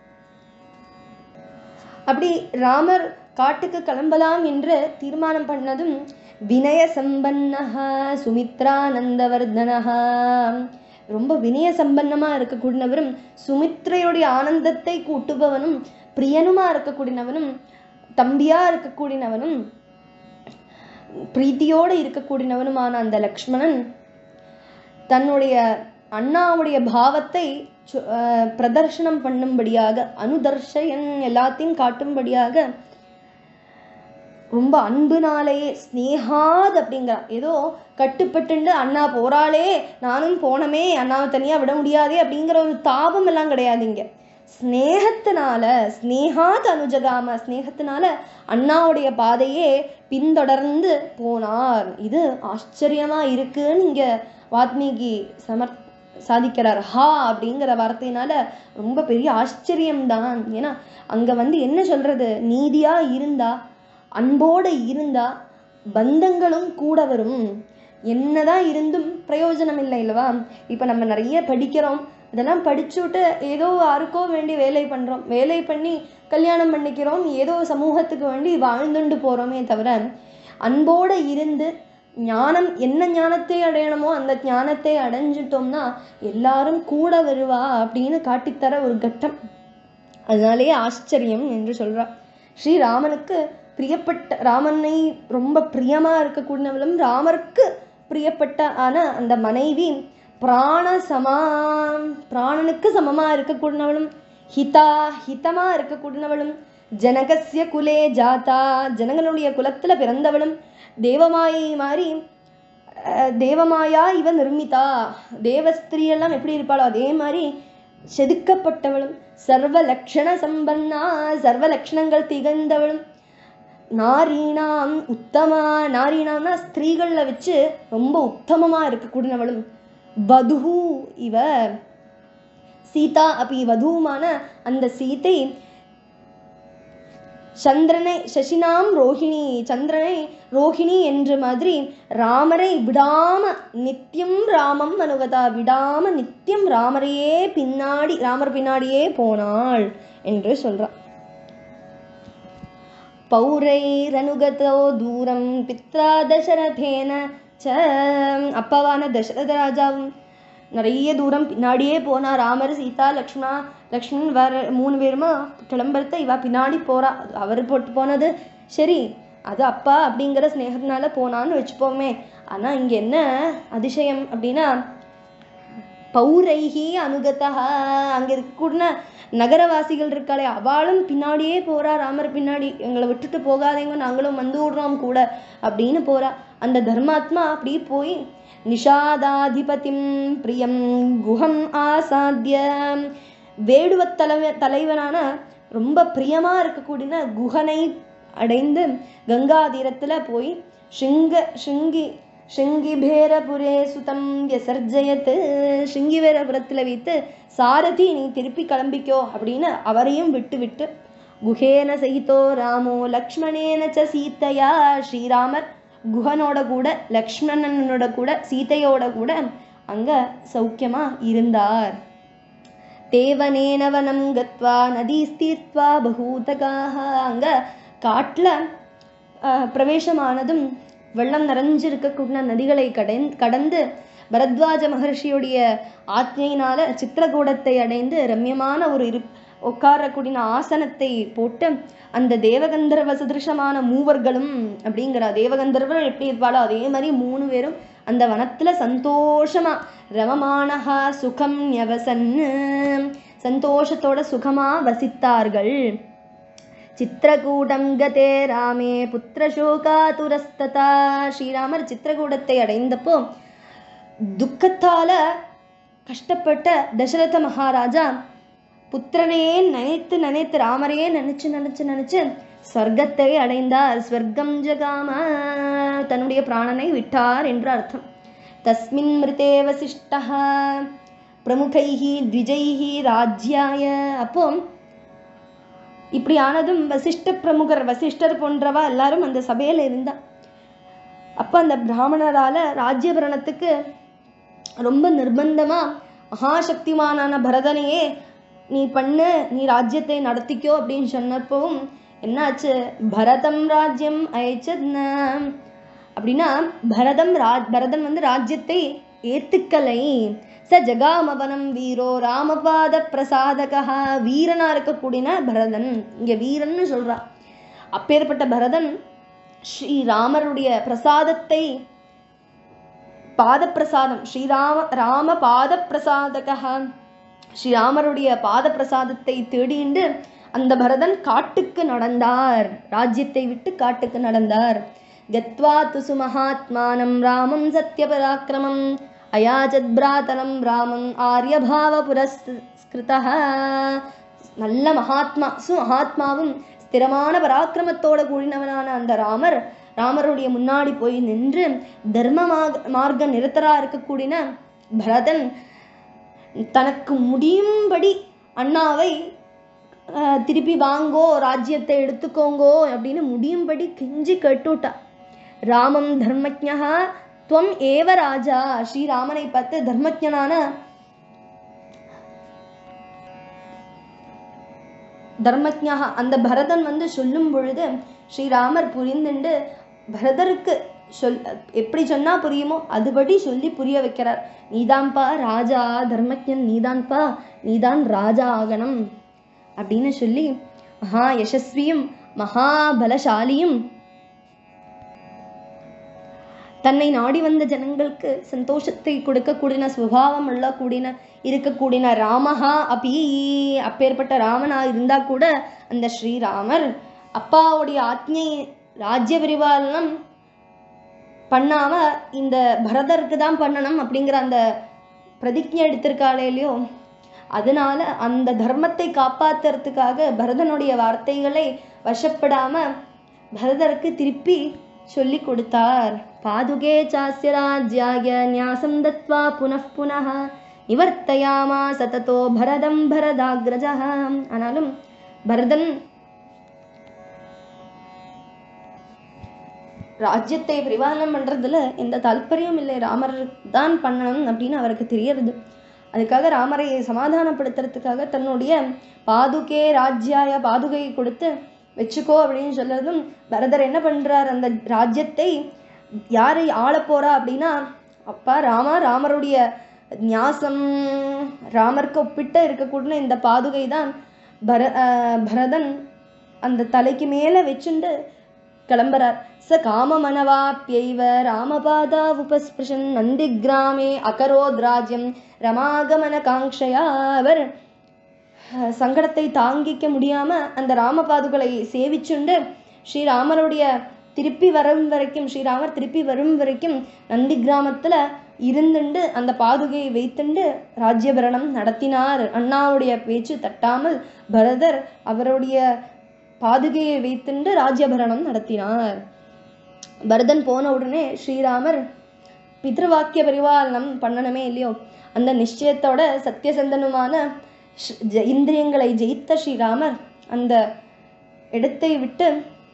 அப்படி ராமர் காட்டுக்கு கிளம்பலாம் என்று தீர்மானம் பண்ணதும் வினய சம்பன்னஹா சுமித்ரானந்தவர்தனஹா ரொம்ப வினய சம்பன்னமா இருக்கக்கூடியவரும் சுமித்ரையுடைய ஆனந்தத்தை கூட்டுபவனும் பிரியனுமா இருக்கக்கூடியவனும் தம்பியா இருக்கக்கூடியவனும் பிரீத்தியோடு இருக்கக்கூடியவனுமான அந்த லக்ஷ்மணன் தன்னுடைய அண்ணாவுடைய பாவத்தை சு- அஹ் பிரதர்ஷனம் பண்ணும்படியாக அனுதர்ஷயன் எல்லாத்தையும் காட்டும்படியாக ரொம்ப அன்புனாலேயே ஸ்னேகாத் அப்படிங்கிற ஏதோ கட்டுப்பட்டுண்டு அண்ணா போறாளே நானும் போனமே அண்ணாவை தனியா விட முடியாதே அப்படிங்கிற ஒரு தாபம் எல்லாம் கிடையாது இங்க ஸ்னேகத்தினால ஸ்னேகாத் அனுஜகாம ஸ்னேகத்தினால அண்ணாவுடைய பாதையே பின்தொடர்ந்து போனார் இது ஆச்சரியமா இருக்குன்னு இங்க வால்மீகி சமர் சாதிக்கிறார் ஹா அப்படிங்கிற வார்த்தையினால ரொம்ப பெரிய ஆச்சரியம்தான் ஏன்னா அங்க வந்து என்ன சொல்றது நீதியா இருந்தா அன்போட இருந்தா பந்தங்களும் கூட வரும் என்னதான் இருந்தும் பிரயோஜனம் இல்லை இல்லவா இப்ப நம்ம நிறைய படிக்கிறோம் இதெல்லாம் படிச்சுட்டு ஏதோ யாருக்கோ வேண்டி வேலை பண்றோம் வேலை பண்ணி கல்யாணம் பண்ணிக்கிறோம் ஏதோ சமூகத்துக்கு வேண்டி வாழ்ந்துண்டு போறோமே தவிர அன்போட இருந்து ஞானம் என்ன ஞானத்தை அடையணுமோ அந்த ஞானத்தை அடைஞ்சிட்டோம்னா எல்லாரும் கூட வருவா அப்படின்னு காட்டித்தர ஒரு கட்டம் அதனாலேயே ஆச்சரியம் என்று சொல்றா ஸ்ரீராமனுக்கு பிரியப்பட்ட ராமனை ரொம்ப பிரியமா இருக்கக்கூடியவளும் ராமருக்கு பிரியப்பட்ட ஆன அந்த மனைவி பிராண சமா பிராணனுக்கு சமமா இருக்கக்கூடியவளும் ஹிதா ஹிதமா இருக்கக்கூடியவளும் ஜனகஸ்ய குலே ஜாதா ஜனகனுடைய குலத்துல பிறந்தவளும் தேவமாயை மாதிரி அஹ், தேவமாயா இவ நிர்மிதா தேவஸ்திரீ எல்லாம் எப்படி இருப்பாளோ அதே மாதிரி செதுக்கப்பட்டவளும் சர்வ லக்ஷண சம்பன்னா சர்வ லட்சணங்கள் திகழ்ந்தவளும் நாரீணாம் உத்தமா நாரீணாம்னா ஸ்திரீகள்ல வச்சு ரொம்ப உத்தமமா இருக்கக்கூடியவளும் வது இவ சீதா அப்படி வதுவுமான அந்த சீதை சந்திரனை சசினாம் ரோஹிணி சந்திரனை ரோஹிணி என்ற மாதிரி ராமரை விடாம நித்தியம் ராமம் அனுகதா விடாம நித்தியம் ராமரையே பின்னாடி ராமர் பின்னாடியே போனாள் என்று சொல்றான் பௌரைரனுகதோ தூரம் பித்ரா தசரதேன ச அப்பாவான தசரத ராஜாவும் நிறைய தூரம் பின்னாடியே போனா ராமர் சீதா லக்ஷ்மணா லக்ஷ்மணன் வர மூணு பேருமா கிளம்புறத இவ பின்னாடி போறா அவர் போட்டு போனது சரி அது அப்பா அப்படிங்கிற ஸ்நேகத்தினால போனான்னு வச்சுப்போமே ஆனா இங்க என்ன அதிசயம் அப்படின்னா பௌரைகி அனுகதா அங்க இருக்கக்கூடிய நகரவாசிகள் இருக்காளே அவளும் பின்னாடியே போறா ராமர் பின்னாடி எங்களை விட்டுட்டு போகாதீங்க நாங்களும் வந்து விடுறோம் கூட அப்படின்னு போறா அந்த தர்மாத்மா அப்படி போய் நிஷாதாதிபதிம் பிரியம் குஹம் ஆசாத்திய வேடுவ தலைவ தலைவனான ரொம்ப பிரியமா இருக்கக்கூடிய குஹனை அடைந்து கங்கா தீரத்துல போய் ஷிங்க ஷிங்கி ஷிங்கிபேரபுரே சுதம் விசர்ஜயத் ஷிங்கிபேரபுரத்துல வைத்து சாரதி நீ திருப்பி கிளம்பிக்கோ அப்படின்னு அவரையும் விட்டு விட்டு குஹேன சகிதோ ராமோ லக்ஷ்மணேன ச சீதையா ஸ்ரீராமர் குஹனோட கூட லக்ஷ்மணனோட கூட சீதையோட கூட அங்க சௌக்கியமா இருந்தார் தேவனேன வனம் கத்வா நதீஸ்தீர்த்வா பகூதகாக அங்க காட்டுல அஹ், பிரவேசமானதும் வெள்ளம் நிறைஞ்சிருக்கக்கூடிய நதிகளை கடைந் கடந்து பரத்வாஜ மகர்ஷியுடைய ஆத்மையினால சித்திரகூடத்தை அடைந்து ரம்யமான ஒரு இரு உட்காரக்கூடிய ஆசனத்தை போட்டு அந்த தேவகந்தர்வ சதிருஷமான மூவர்களும் அப்படிங்கிற தேவகந்தர்வர் எப்படி இருப்பாளோ அதே மாதிரி மூணு பேரும் அந்த வனத்துல சந்தோஷமா ரமமானஹா சுகம் யவசன் சந்தோஷத்தோட சுகமா வசித்தார்கள் சித்திரகூடம் கதே ராமே புத்திரசோகாதுரஸ்ததா ஸ்ரீராமர் சித்திரகூடத்தை அடைந்தப்போ துக்கத்தால கஷ்டப்பட்ட தசரத மகாராஜா புத்திரனையே நினைத்து நினைத்து ராமரையே நினைச்சு நினைச்சு நினைச்சு ஸ்வர்க்கத்தை அடைந்தார் ஸ்வர்க்கம் ஜகாம தன்னுடைய பிராணனை விட்டார் என்று அர்த்தம் தஸ்மின் மிருதே வசிஷ்டா பிரமுகைஹி த்விஜைஹி ராஜ்யாய அப்போ இப்படி ஆனதும் வசிஷ்ட பிரமுகர் வசிஷ்டர் போன்றவா எல்லாரும் அந்த சபையில இருந்தா அப்ப அந்த பிராமணரால ராஜ்யபரணத்துக்கு ரொம்ப நிர்பந்தமா மகாசக்திமானான பரதனையே நீ பண்ணு நீ ராஜ்யத்தை நடத்திக்கோ அப்படின்னு சொன்னப்பவும் என்னாச்சு பரதம் ராஜ்யம் அயச்சத்ன அப்படின்னா பரதம் ராஜ் பரதன் வந்து ராஜ்யத்தை ஏத்துக்கலை ச ஜகாமவனம் வீரோ ராமபாத பிரசாதகா வீரனா இருக்கக்கூடிய பரதன் இங்க வீரன்னு சொல்றா அப்பேற்பட்ட பரதன் ஸ்ரீராமருடைய பிரசாதத்தை பாதப்பிரசாதம் ஸ்ரீராம ராம பாத பிரசாதகா ஸ்ரீராமருடைய பாத பிரசாதத்தை தேடிண்டு அந்த பரதன் காட்டுக்கு நடந்தார் ராஜ்யத்தை விட்டு காட்டுக்கு நடந்தார் கத்வா துசு மகாத்மானம் ராமம் சத்யபராக்கிரமம் அயாச்சத் பிராதனம் ராமம் ஆரியபாவ புரஸ்கிருதா நல்ல மகாத்மா சு மகாத்மாவும் ஸ்திரமான பராக்கிரமத்தோட கூடினவனான அந்த ராமர் ராமருடைய முன்னாடி போய் நின்று தர்ம மார்க மார்க்க நிரத்தரா இருக்கக்கூடிய பரதன் தனக்கு முடியும்படி அண்ணாவை ஆஹ், திருப்பி வாங்கோ ராஜ்யத்தை எடுத்துக்கோங்கோ அப்படின்னு முடியும்படி கெஞ்சி கேட்டுட்டா ராமம் தர்மஜா துவம் ஏவ ராஜா ஸ்ரீராமனை பார்த்து தர்மஜனான தர்மஜா அந்த பரதன் வந்து சொல்லும் பொழுது ஸ்ரீராமர் புரிந்துண்டு பரதருக்கு சொல் எப்படி சொன்னா புரியுமோ அதுபடி சொல்லி புரிய வைக்கிறார் நீதான்பா ராஜா தர்மஜன் நீதான்பா நீதான் ராஜா ஆகணும் அப்படின்னு சொல்லி மகா யசஸ்வியும் மகாபலசாலியும் தன்னை நாடி வந்த ஜனங்களுக்கு சந்தோஷத்தை கொடுக்கக்கூடிய சுபாவம் உள்ள கூடின இருக்கக்கூடிய ராமஹா அப்பி அப்பேற்பட்ட ராமனா இருந்தா கூட அந்த ஸ்ரீராமர் அப்பாவுடைய ஆத்மை ராஜ்ய பரிபாலனம் பண்ணாம இந்த பரதருக்கு தான் பண்ணணும் அப்படிங்கிற அந்த பிரதிஜை எடுத்திருக்காளே இல்லையோ அதனால அந்த தர்மத்தை காப்பாத்துறதுக்காக பரதனுடைய வார்த்தைகளை வசப்படாம பரதருக்கு திருப்பி சொல்லி கொடுத்தார் பாதுகே சாஸ்ய ராஜ்யாய நியாசம் தத்வா புனః புனः நிவர்த்தயாமா சததோ பரதம் பரதாகிரஜः ஆனாலும் பரதன் ராஜ்யத்தை பரிபாலனம் பண்றதுல எந்த தால்பரியம் இல்லை ராமர் தான் பண்ணணும் அப்படின்னு அவருக்கு தெரியறது அதுக்காக ராமரை சமாதானப்படுத்துறதுக்காக தன்னுடைய பாதுகே ராஜ்யாய பாதுகை கொடுத்து வச்சுக்கோ அப்படின்னு சொல்றதும் பரதர் என்ன பண்றார் அந்த ராஜ்யத்தை யாரை ஆளப் போறா அப்படின்னா அப்பா ராமா ராமருடைய ஞாசம் ராமருக்கு ஒப்பிட்ட இருக்கக்கூடிய இந்த பாதுகை தான் பர ஆஹ் பரதன் அந்த தலைக்கு மேல வச்சுண்டு கிளம்புறார் ச காமமனவாப்யைவ ராமபாதா உபஸ்பிருஷன் நந்தி கிராமே அகரோத் ராஜ்யம் ரமாகமன காங்க்ஷயா அவர் அஹ், சங்கடத்தை தாங்கிக்க முடியாம அந்த ராமபாதுகளை சேவிச்சுண்டு ஸ்ரீராமருடைய திருப்பி வரும் வரைக்கும் ஸ்ரீராமர் திருப்பி வரும் வரைக்கும் நந்தி கிராமத்துல இருந்துண்டு அந்த பாதுகையை வைத்துண்டு ராஜ்யபரணம் நடத்தினார் அண்ணாவுடைய பேச்சு தட்டாமல் பரதர் அவருடைய பாதுகையை வைத்துண்டு ராஜ்யபரணம் நடத்தினார் பரதன் போன உடனே ஸ்ரீராமர் பித்ருவாக்கிய பரிபாலனம் பண்ணணுமே இல்லையோ அந்த நிச்சயத்தோட சத்தியசந்தனுமான ஷ்- ஜ- இந்திரியங்களை ஜெயித்த ஸ்ரீராமர் அந்த இடத்தை விட்டு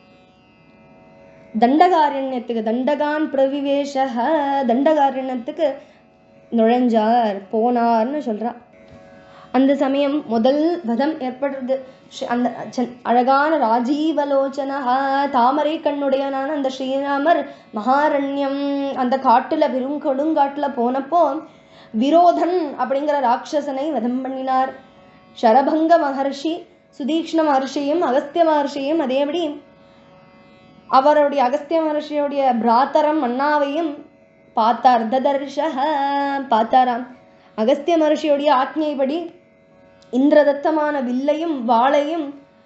தண்டகாரண்யத்துக்கு தண்டகான் பிரவிவேஷ தண்டகாரண்யத்துக்கு நுழைஞ்சார் போனார்னு சொல்றா அந்த சமயம் முதல் வதம் ஏற்படுறது ஸ்ரீ- அந்த சன்- அழகான ராஜீவலோச்சன தாமரை கண்ணுடையனான அந்த ஸ்ரீராமர் மகாரண்யம் அந்த காட்டுல வெறும் கொடுங்காட்டுல போனப்போ விரோதன் அப்படிங்கிற ராட்சசனை வதம் பண்ணினார் ஷரபங்க மகர்ஷி சுதீக்ஷ்ண மகர்ஷியும் அகஸ்திய மகர்ஷியும் அதேபடி அவருடைய அகஸ்திய மகர்ஷியுடைய பிராத்தரம் அண்ணாவையும் பார்த்தார் ததர்ஷஹ பார்த்தாராம் அகஸ்திய மகர்ஷியுடைய ஆக்ஞைப்படி இந்திரதத்தமான வில்லையும் வாளையும்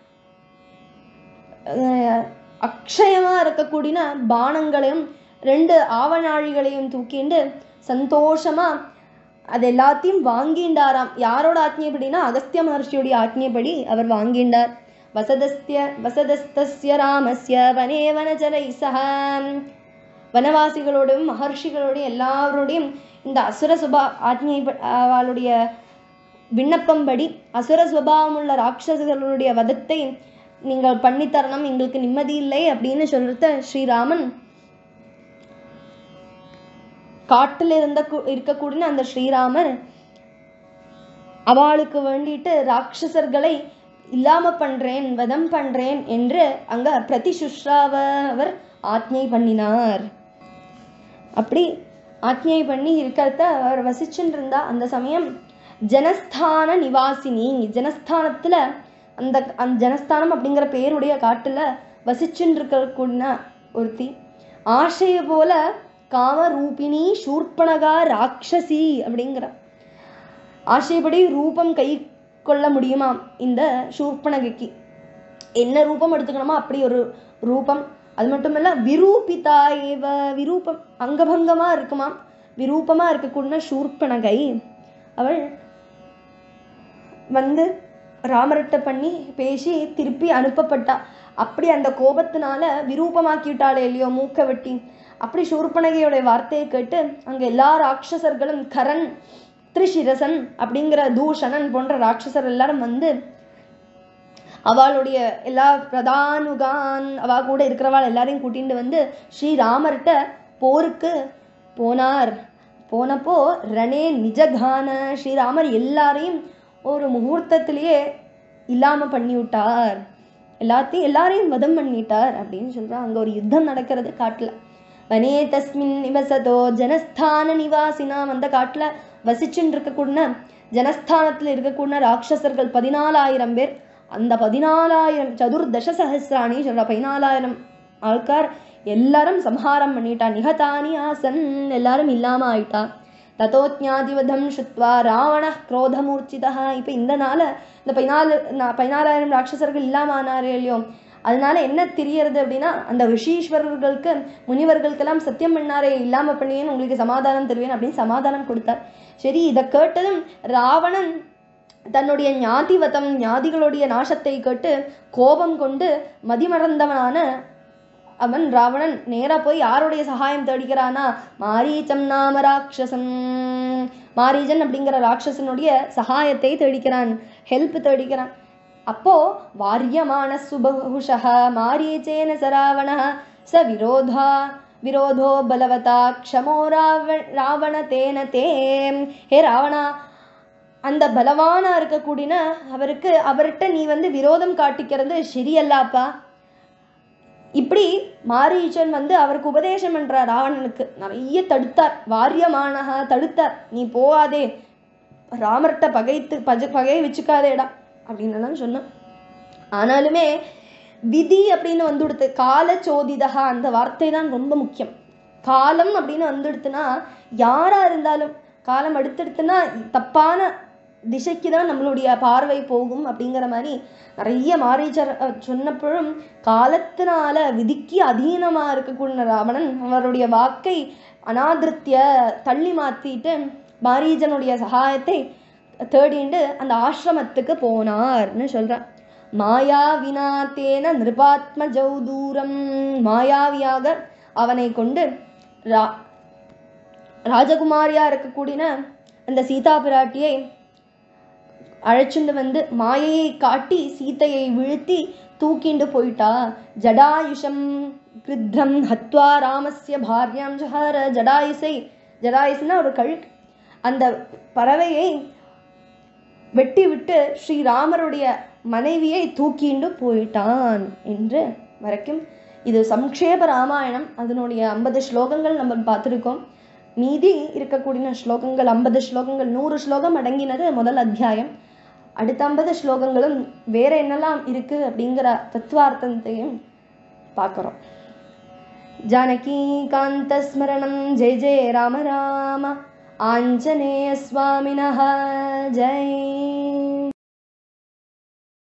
அஹ், அக்ஷயமா இருக்கக்கூடிய பானங்களையும் ரெண்டு ஆவநாழிகளையும் தூக்கிண்டு சந்தோஷமா அது எல்லாத்தையும் வாங்கிண்டாராம் யாரோட ஆக்ஞைப்படினா அகஸ்திய மகர்ஷியுடைய ஆக்ஞைப்படி அவர் வாங்கிண்டார் வசதஸ்ய வசதஸ்தஸ்ய ராமஸ்ய வனே வனஜரை சக வனவாசிகளோடும் மகர்ஷிகளோடும் எல்லாரோடையும் இந்த அசுர சுபா ஆக்ஞை அவளுடைய விண்ணப்பம்படி அசுர சுபாவமுள்ள ராட்சசர்களுடைய வதத்தை நீங்கள் பண்ணித்தரணும் எங்களுக்கு நிம்மதி இல்லை அப்படின்னு சொல்றத ஸ்ரீராமன் காட்டில் இருந்த கு- இருக்கக்கூடிய அந்த ஸ்ரீராமர் அவளுக்கு வேண்டிட்டு ராட்சசர்களை இல்லாம பண்றேன் வதம் பண்றேன் என்று அங்க பிரதிசுஷ்ராவ அவர் ஆக்ஞை பண்ணினார் அப்படி ஆக்ஞை பண்ணி இருக்கிறத அவர் வசிச்சுட்டு இருந்தா அந்த சமயம் ஜனஸ்தான நிவாசினி ஜனஸ்தானத்துல அந்த அந்த ஜனஸ்தானம் அப்படிங்கிற பேருடைய காட்டுல வசிச்சுட்டு இருக்கக்கூடிய ஒருத்தி ஆசைய போல காமரூபிணி சூர்பனகா ராட்சசி அப்படிங்கிற ஆசைப்படி ரூபம் கை கொள்ள முடியுமாம் இந்த சூர்பனகைக்கு என்ன ரூபம் எடுத்துக்கணுமோ அப்படி ஒரு ரூபம் அது மட்டும் இல்ல விரூபிதா ஏவ விரூபம் அங்கபங்கமா இருக்குமாம் விரூபமா இருக்கக்கூடிய சூர்பனகை அவள் வந்து ராமர்கிட்ட பண்ணி பேசி திருப்பி அனுப்பப்பட்டா அப்படி அந்த கோபத்தினால விரூபமாக்கிவிட்டாளே இல்லையோ மூக்க வெட்டி அப்படி சூர்பனகையோட வார்த்தையை கேட்டு அங்க எல்லா ராட்சசர்களும் கரண் திரிசிரசன் அப்படிங்கிற தூஷணன் போன்ற ராட்சசர் எல்லாரும் வந்து அவளுடைய எல்லா பிரதானுகான் அவ கூட இருக்கிறவாள் எல்லாரையும் கூட்டிட்டு வந்து ஸ்ரீராமர்கிட்ட போருக்கு போனார் போனப்போ ரணே நிஜகான ஸ்ரீராமர் எல்லாரையும் ஒரு முகூர்த்தத்திலேயே இல்லாம பண்ணி விட்டார் எல்லாத்தையும் எல்லாரையும் வதம் பண்ணிட்டார் அப்படின்னு சொல்றா அங்க ஒரு யுத்தம் நடக்கிறது காட்டுல வனே தஸ்மின் நிவசதோ ஜனஸ்தான நிவாசினாம் அந்த காட்டுல வசிச்சுட்டு இருக்கக்கூடிய ஜனஸ்தானத்துல இருக்கக்கூடிய ராட்சசர்கள் பதினாலாயிரம் பேர் அந்த பதினாலாயிரம் சதுர்தச சஹசிராணி சொல்ற பதினாலாயிரம் ஆள்கார் எல்லாரும் சம்ஹாரம் பண்ணிட்டா நிகதானி ஆசன் எல்லாரும் இல்லாம ஆயிட்டா ததோஜாதிவதம் சுத்வா ராவண குரோதமூர்ச்சிதா இப்ப இந்த நாள இந்த பதினாலு நா- பதினாலாயிரம் ராட்சசர்கள் இல்லாம ஆனாரு இல்லையோ அதனால என்ன தெரியறது அப்படின்னா அந்த ரிஷீஸ்வரர்களுக்கு முனிவர்களுக்கெல்லாம் சத்தியம் பண்ணாரே இல்லாம பண்ணியேன்னு உங்களுக்கு சமாதானம் தருவேன் அப்படின்னு சமாதானம் கொடுத்தார் சரி இதை கேட்டதும் ராவணன் தன்னுடைய ஞாதிவதம் ஞாதிகளுடைய நாசத்தை கேட்டு கோபம் கொண்டு மதிமறந்தவனான அவன் ராவணன் நேரா போய் யாருடைய சகாயம் தேடிக்கிறானா மாரீச்சம் நாம ராட்சசம் மாரீஜன் அப்படிங்கிற ராட்சசனுடைய சகாயத்தை தேடிக்கிறான் ஹெல்ப் தேடிக்கிறான் அப்போ வாரியமான சுபகுஷः மாரீச்சேன சராவணः स विरोधा विरोधो बलवता क्षमो राव ராவண தேன தே ஹே ராவணா அந்த பலவானா இருக்கக்கூடிய அவருக்கு அவர்கிட்ட நீ வந்து விரோதம் காட்டிக்கிறது சரியல்லாப்பா இப்படி மாரீச்சன் வந்து அவருக்கு உபதேசம் பண்றார் ராவணனுக்கு நிறைய தடுத்தார் வாரியமானக தடுத்தார் நீ போகாதே ராமர்கிட்ட பகைத்து பஜ பகை வச்சுக்காதேடா அப்படின்னு எல்லாம் சொன்னான் ஆனாலுமே விதி அப்படின்னு வந்துடுத்து காலச்சோதிதகா அந்த வார்த்தை தான் ரொம்ப முக்கியம் காலம் அப்படின்னு வந்துடுத்துனா யாரா இருந்தாலும் காலம் அடுத்தடுத்துனா தப்பான திசைக்கு தான் நம்மளுடைய பார்வை போகும் அப்படிங்கிற மாதிரி நிறைய மாரீச்சர் அஹ், சொன்னப்பழும் காலத்தினால விதிக்கு அதீனமா இருக்கக்கூடிய ராவணன் அவருடைய வாக்கை அனாதிருத்திய தள்ளி மாத்திட்டு மாரீஜனுடைய சகாயத்தை தேடிண்டு அந்த ஆசிரமத்துக்கு போனார்னு சொல்றான் மாயாவினா தேன நிருபாத்ம ஜௌதூரம் மாயாவியாக அவனை கொண்டு ரா ராஜகுமாரியா இருக்கக்கூடிய அந்த சீதா பிராட்டியை அழைச்சிண்டு வந்து மாயையை காட்டி சீதையை வீழ்த்தி தூக்கிண்டு போயிட்டா ஜடாயுஷம் கிருத்ரம் ஹத்வா ராமஸ்ய பாரியாம் ஜஹார ஜடாயுசை ஜடாயுசுன்னா ஒரு கழுகு அந்த பறவையை வெட்டி விட்டு ஸ்ரீராமருடைய மனைவியை தூக்கிண்டு போயிட்டான் என்று வரைக்கும் இது சம்க்ஷேப ராமாயணம் அதனுடைய ஐம்பது ஸ்லோகங்கள் நம்ம பார்த்துருக்கோம் மீதி இருக்கக்கூடிய ஸ்லோகங்கள் ஐம்பது ஸ்லோகங்கள் நூறு ஸ்லோகம் அடங்கினது முதல் அத்தியாயம் அடுத்த ஐம்பது ஸ்லோகங்களும் வேற என்னெல்லாம் இருக்கு அப்படிங்கிற தத்துவார்த்தத்தையும் பார்க்குறோம் जानकीकान्तस्मरणं जय जय राम राम आञ्जनेयस्वामिनः जय